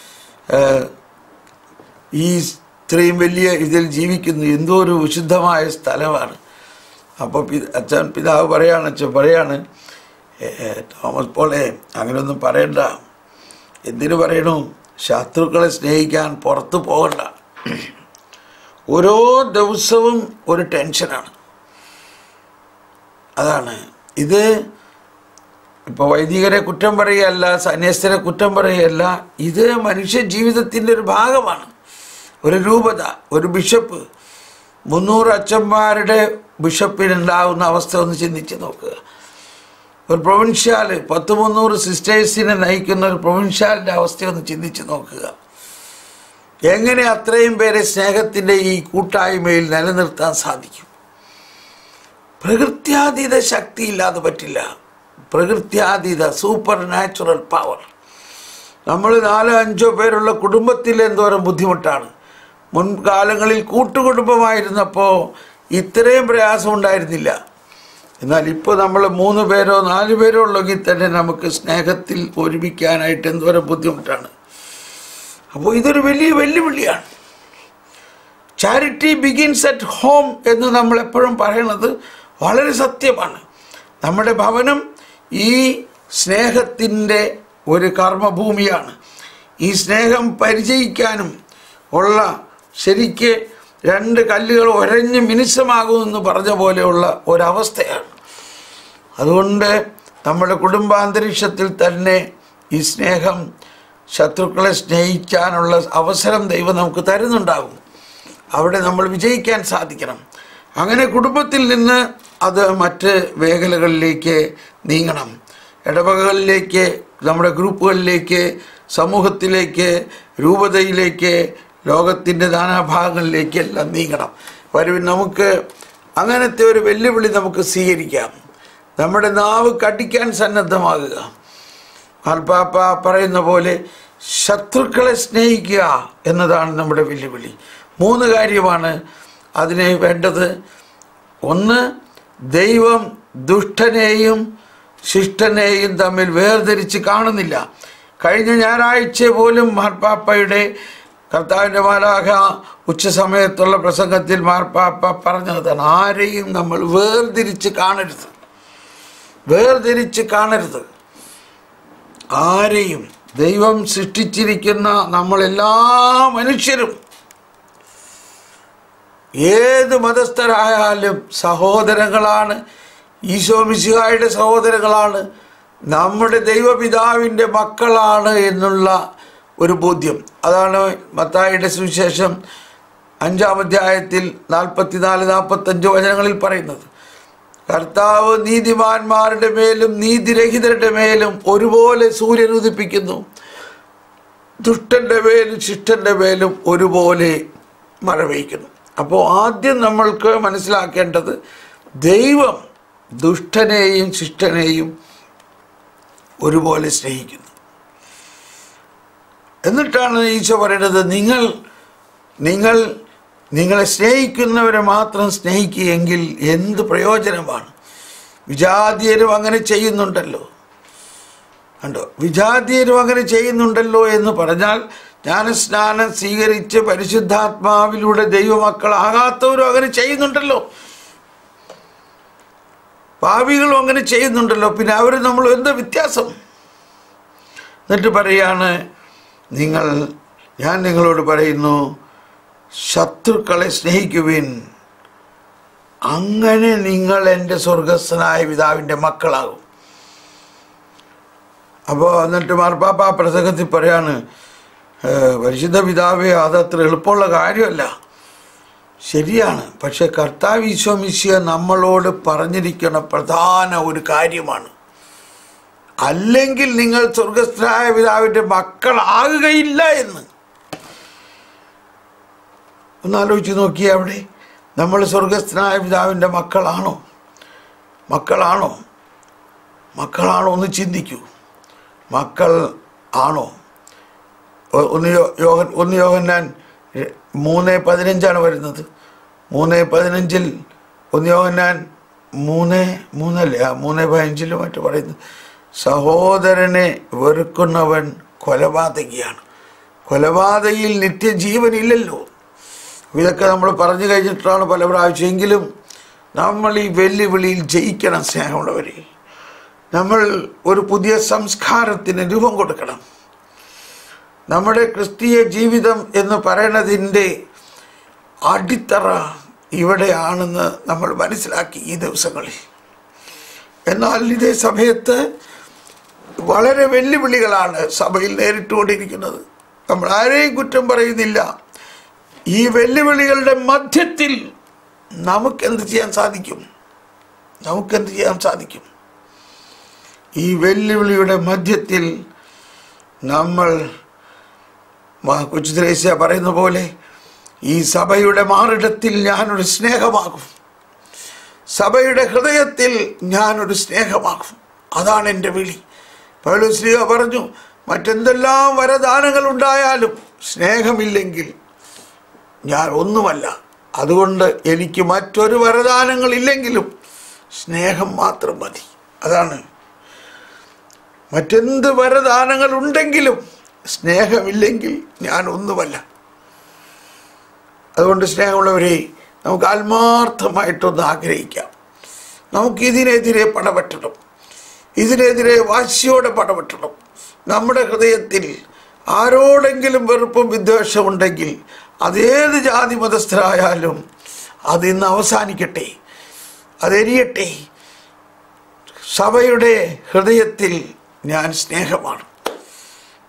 ഈ ഇത്രയും വലിയ ഇതിൽ ജീവിക്കുന്നു എന്തോ ഒരു വിശുദ്ധമായ സ്ഥലമാണ് അപ്പോൾ പി അച്ഛൻ പിതാവ് പറയാണ് അച്ഛൻ പറയാണ് "ഏ, ഏ, തോമസ് പോളെ അങ്ങനെയൊന്നും പറയണ്ട എന്തിനു പറയണു ശത്രുക്കളെ സ്നേഹിക്കാൻ പുറത്തു പോകണ്ട ഓരോ ദിവസവും ഒരു ടെൻഷനാണ് അതാണ് ഇത് ഇപ്പോൾ വൈദികരെ കുറ്റം പറയുകയല്ല സന്യാസത്തിനെ കുറ്റം പറയുകയല്ല ഇത് മനുഷ്യ ജീവിതത്തിൻ്റെ ഒരു ഭാഗമാണ് ഒരു രൂപത ഒരു ബിഷപ്പ് മുന്നൂറ് അച്ഛന്മാരുടെ ബിഷപ്പിനുണ്ടാകുന്ന അവസ്ഥ ഒന്ന് ചിന്തിച്ച് നോക്കുക ഒരു പ്രൊവിൻഷ്യാൽ പത്ത് മുന്നൂറ് സിസ്റ്റേഴ്സിനെ നയിക്കുന്ന ഒരു പ്രൊവിൻഷ്യാലിൻ്റെ അവസ്ഥ ഒന്ന് ചിന്തിച്ച് നോക്കുക എങ്ങനെ അത്രയും പേരെ സ്നേഹത്തിൻ്റെ ഈ കൂട്ടായ്മയിൽ നിലനിർത്താൻ സാധിക്കും പ്രകൃത്യാതീത ശക്തിയില്ലാതെ പറ്റില്ല പ്രകൃത്യാതീത സൂപ്പർ നാച്ചുറൽ പവർ നമ്മൾ നാലോ അഞ്ചോ പേരുള്ള കുടുംബത്തിൽ എന്തോരം ബുദ്ധിമുട്ടാണ് മുൻകാലങ്ങളിൽ കൂട്ടുകുടുംബമായിരുന്നപ്പോൾ ഇത്രയും പ്രയാസം ഉണ്ടായിരുന്നില്ല എന്നാൽ ഇപ്പോൾ നമ്മൾ മൂന്ന് പേരോ നാല് പേരോ ഉള്ളെങ്കിൽ തന്നെ നമുക്ക് സ്നേഹത്തിൽ ഒരുമിക്കാനായിട്ട് എന്തോരം ബുദ്ധിമുട്ടാണ് അപ്പോൾ ഇതൊരു വലിയ വെല്ലുവിളിയാണ് ചാരിറ്റി ബിഗിൻസ് അറ്റ് ഹോം എന്ന് നമ്മൾ എപ്പോഴും പറയണത് വളരെ സത്യമാണ് നമ്മുടെ ഭവനം ഈ സ്നേഹത്തിൻ്റെ ഒരു കർമ്മഭൂമിയാണ് ഈ സ്നേഹം പരിചയിക്കാനും ഉള്ള ശരിക്ക് രണ്ട് കല്ലുകൾ ഒരഞ്ഞ് മിനുസമാകുമെന്ന് പറഞ്ഞ പോലെയുള്ള ഒരവസ്ഥയാണ് അതുകൊണ്ട് നമ്മുടെ കുടുംബാന്തരീക്ഷത്തിൽ തന്നെ ഈ സ്നേഹം ശത്രുക്കളെ സ്നേഹിക്കാനുള്ള അവസരം ദൈവം നമുക്ക് തരുന്നുണ്ടാകും അവിടെ നമ്മൾ വിജയിക്കാൻ സാധിക്കണം അങ്ങനെ കുടുംബത്തിൽ നിന്ന് അത് മറ്റ് മേഖലകളിലേക്ക് നീങ്ങണം ഇടവകകളിലേക്ക് നമ്മുടെ ഗ്രൂപ്പുകളിലേക്ക് സമൂഹത്തിലേക്ക് രൂപതയിലേക്ക് ലോകത്തിൻ്റെ നാനാഭാഗങ്ങളിലേക്ക് എല്ലാം നീങ്ങണം വരുവിൻ നമുക്ക് അങ്ങനത്തെ ഒരു വെല്ലുവിളി നമുക്ക് സ്വീകരിക്കാം നമ്മുടെ നാവ് കടിക്കാൻ സന്നദ്ധമാകുക മാർപ്പാപ്പ പറയുന്ന പോലെ ശത്രുക്കളെ സ്നേഹിക്കുക എന്നതാണ് നമ്മുടെ വെല്ലുവിളി മൂന്ന് കാര്യമാണ് അതിന് വേണ്ടത് ഒന്ന് ദൈവം ദുഷ്ടനെയും ശിഷ്ടനെയും തമ്മിൽ വേർതിരിച്ച് കാണുന്നില്ല കഴിഞ്ഞ ഞായറാഴ്ച പോലും മാർപ്പാപ്പയുടെ കർത്താവിൻ്റെ മാലാഖ ഉച്ച സമയത്തുള്ള പ്രസംഗത്തിൽ മാർപ്പാപ്പ പറഞ്ഞതാണ് ആരെയും നമ്മൾ വേർതിരിച്ച് കാണരുത് വേർതിരിച്ച് കാണരുത് ആരെയും ദൈവം സൃഷ്ടിച്ചിരിക്കുന്ന നമ്മളെല്ലാ മനുഷ്യരും ഏത് മതസ്ഥരായാലും സഹോദരങ്ങളാണ് ഈശോ മിശിഹായുടെ സഹോദരങ്ങളാണ് നമ്മുടെ ദൈവപിതാവിൻ്റെ മക്കളാണ് എന്നുള്ള ഒരു ബോധ്യം അതാണ് മത്തായിയുടെ സുവിശേഷം അഞ്ചാം അധ്യായത്തിൽ നാൽപ്പത്തിനാല് നാൽപ്പത്തഞ്ച് വചനങ്ങളിൽ പറയുന്നത് കർത്താവ് നീതിമാന്മാരുടെ മേലും നീതിരഹിതരുടെ മേലും ഒരുപോലെ സൂര്യൻ ഉദിപ്പിക്കുന്നു ദുഷ്ടന്റെ മേലും ശിഷ്ടന്റെ മേലും ഒരുപോലെ മഴ പെയ്ക്കുന്നു അപ്പോൾ ആദ്യം നമ്മൾക്ക് മനസ്സിലാക്കേണ്ടത് ദൈവം ദുഷ്ടനെയും ശിഷ്ടനെയും ഒരുപോലെ സ്നേഹിക്കുന്നു എന്നിട്ടാണ് ഈശോ പറയുന്നത് നിങ്ങൾ നിങ്ങൾ നിങ്ങളെ സ്നേഹിക്കുന്നവരെ മാത്രം സ്നേഹിക്കുകയെങ്കിൽ എന്ത് പ്രയോജനമാണ് വിജാതീയരും അങ്ങനെ ചെയ്യുന്നുണ്ടല്ലോ കണ്ടോ വിജാതീയരും അങ്ങനെ ചെയ്യുന്നുണ്ടല്ലോ എന്ന് പറഞ്ഞാൽ ജ്ഞാനസ്നാനം സ്വീകരിച്ച് പരിശുദ്ധാത്മാവിലൂടെ ദൈവമക്കളാകാത്തവരും അങ്ങനെ ചെയ്യുന്നുണ്ടല്ലോ പാവികളും അങ്ങനെ ചെയ്യുന്നുണ്ടല്ലോ പിന്നെ അവർ നമ്മൾ എന്താ വ്യത്യാസം എന്നിട്ട് പറയാണ് നിങ്ങൾ ഞാൻ നിങ്ങളോട് പറയുന്നു ശത്രുക്കളെ സ്നേഹിക്കുവിൻ അങ്ങനെ നിങ്ങൾ എൻ്റെ സ്വർഗസ്ഥനായ പിതാവിൻ്റെ മക്കളാകും അപ്പോൾ എന്നിട്ട് മാർപ്പാപ്പ ആ പ്രസംഗത്തിൽ പറയാണ് "ഏ, പരിശുദ്ധ പിതാവേ അതത്ര എളുപ്പമുള്ള കാര്യമല്ല ശരിയാണ് പക്ഷെ കർത്താവ് ഈശോ മിശിയ നമ്മളോട് പറഞ്ഞിരിക്കുന്ന പ്രധാന ഒരു കാര്യമാണ് അല്ലെങ്കിൽ നിങ്ങൾ സ്വർഗസ്ഥനായ പിതാവിൻ്റെ മക്കളാകുകയില്ല എന്ന് ഒന്ന് ആലോചിച്ച് നോക്കിയേ അവിടെ നമ്മൾ സ്വർഗസ്ഥനായ പിതാവിൻ്റെ മക്കളാണോ മക്കളാണോ മക്കളാണോ ഒന്ന് ചിന്തിക്കൂ മക്കൾ ആണോ ഒ- ഒന്ന് യോ- യോഹൻ ഒന്ന് യോഹന്നാൻ ര- മൂന്ന് പതിനഞ്ചാണ് വരുന്നത് മൂന്ന് പതിനഞ്ചിൽ ഒന്ന് യോഹന്നാൻ മൂന്ന് മൂന്നല്ലേ ആ മൂന്ന് പതിനഞ്ചിൽ മറ്റു പറയുന്നത് സഹോദരനെ വെറുക്കുന്നവൻ കൊലപാതകിയാണ് കൊലപാതകിയിൽ നിത്യജീവനില്ലല്ലോ ഇതൊക്കെ നമ്മൾ പറഞ്ഞു കഴിഞ്ഞിട്ടാണ് പല പ്രാവശ്യമെങ്കിലും നമ്മൾ ഈ വെല്ലുവിളിയിൽ ജയിക്കണം സ്നേഹമുള്ളവരെ നമ്മൾ ഒരു പുതിയ സംസ്കാരത്തിന് രൂപം കൊടുക്കണം നമ്മുടെ ക്രിസ്തീയ ജീവിതം എന്ന് പറയുന്നതിൻ്റെ അടിത്തറ ഇവിടെയാണെന്ന് നമ്മൾ മനസ്സിലാക്കി ഈ ദിവസങ്ങളിൽ എന്നാൽ ഇതേ സമയത്ത് വളരെ വെല്ലുവിളികളാണ് സഭയിൽ നേരിട്ടുകൊണ്ടിരിക്കുന്നത് നമ്മൾ ആരെയും കുറ്റം പറയുന്നില്ല ഈ വെല്ലുവിളികളുടെ മധ്യത്തിൽ നമുക്കെന്ത് ചെയ്യാൻ സാധിക്കും നമുക്കെന്ത് ചെയ്യാൻ സാധിക്കും ഈ വെല്ലുവിളിയുടെ മധ്യത്തിൽ നമ്മൾ മാ- കൊച്ചു ത്രേസ്യ പറയുന്ന പോലെ ഈ സഭയുടെ മാറിടത്തിൽ ഞാനൊരു സ്നേഹമാകും സഭയുടെ ഹൃദയത്തിൽ ഞാനൊരു സ്നേഹമാകും അതാണ് എൻ്റെ വിളി പൗലോസ്ലിഹ പറഞ്ഞു മറ്റെന്തെല്ലാം വരദാനങ്ങൾ ഉണ്ടായാലും സ്നേഹമില്ലെങ്കിൽ ഞാൻ ഒന്നുമല്ല അതുകൊണ്ട് എനിക്ക് മറ്റൊരു വരദാനങ്ങളില്ലെങ്കിലും സ്നേഹം മാത്രം മതി അതാണ് മറ്റെന്ത് വരദാനങ്ങൾ ഉണ്ടെങ്കിലും സ്നേഹമില്ലെങ്കിൽ ഞാൻ ഒന്നുമല്ല അതുകൊണ്ട് സ്നേഹമുള്ളവരെ നമുക്ക് ആത്മാർത്ഥമായിട്ടൊന്ന് ആഗ്രഹിക്കാം നമുക്ക് ഇതിനെതിരെ പടപെട്ടണം ഇതിനെതിരെ വാശിയോടെ പടപെട്ടണം നമ്മുടെ ഹൃദയത്തിൽ ആരോടെങ്കിലും വെറുപ്പും വിദ്വേഷവും ഉണ്ടെങ്കിൽ അതേത് ജാതി മതസ്ഥരായാലും അതിന്ന് അവസാനിക്കട്ടെ അതെരിയട്ടെ സഭയുടെ ഹൃദയത്തിൽ ഞാൻ സ്നേഹമാണ്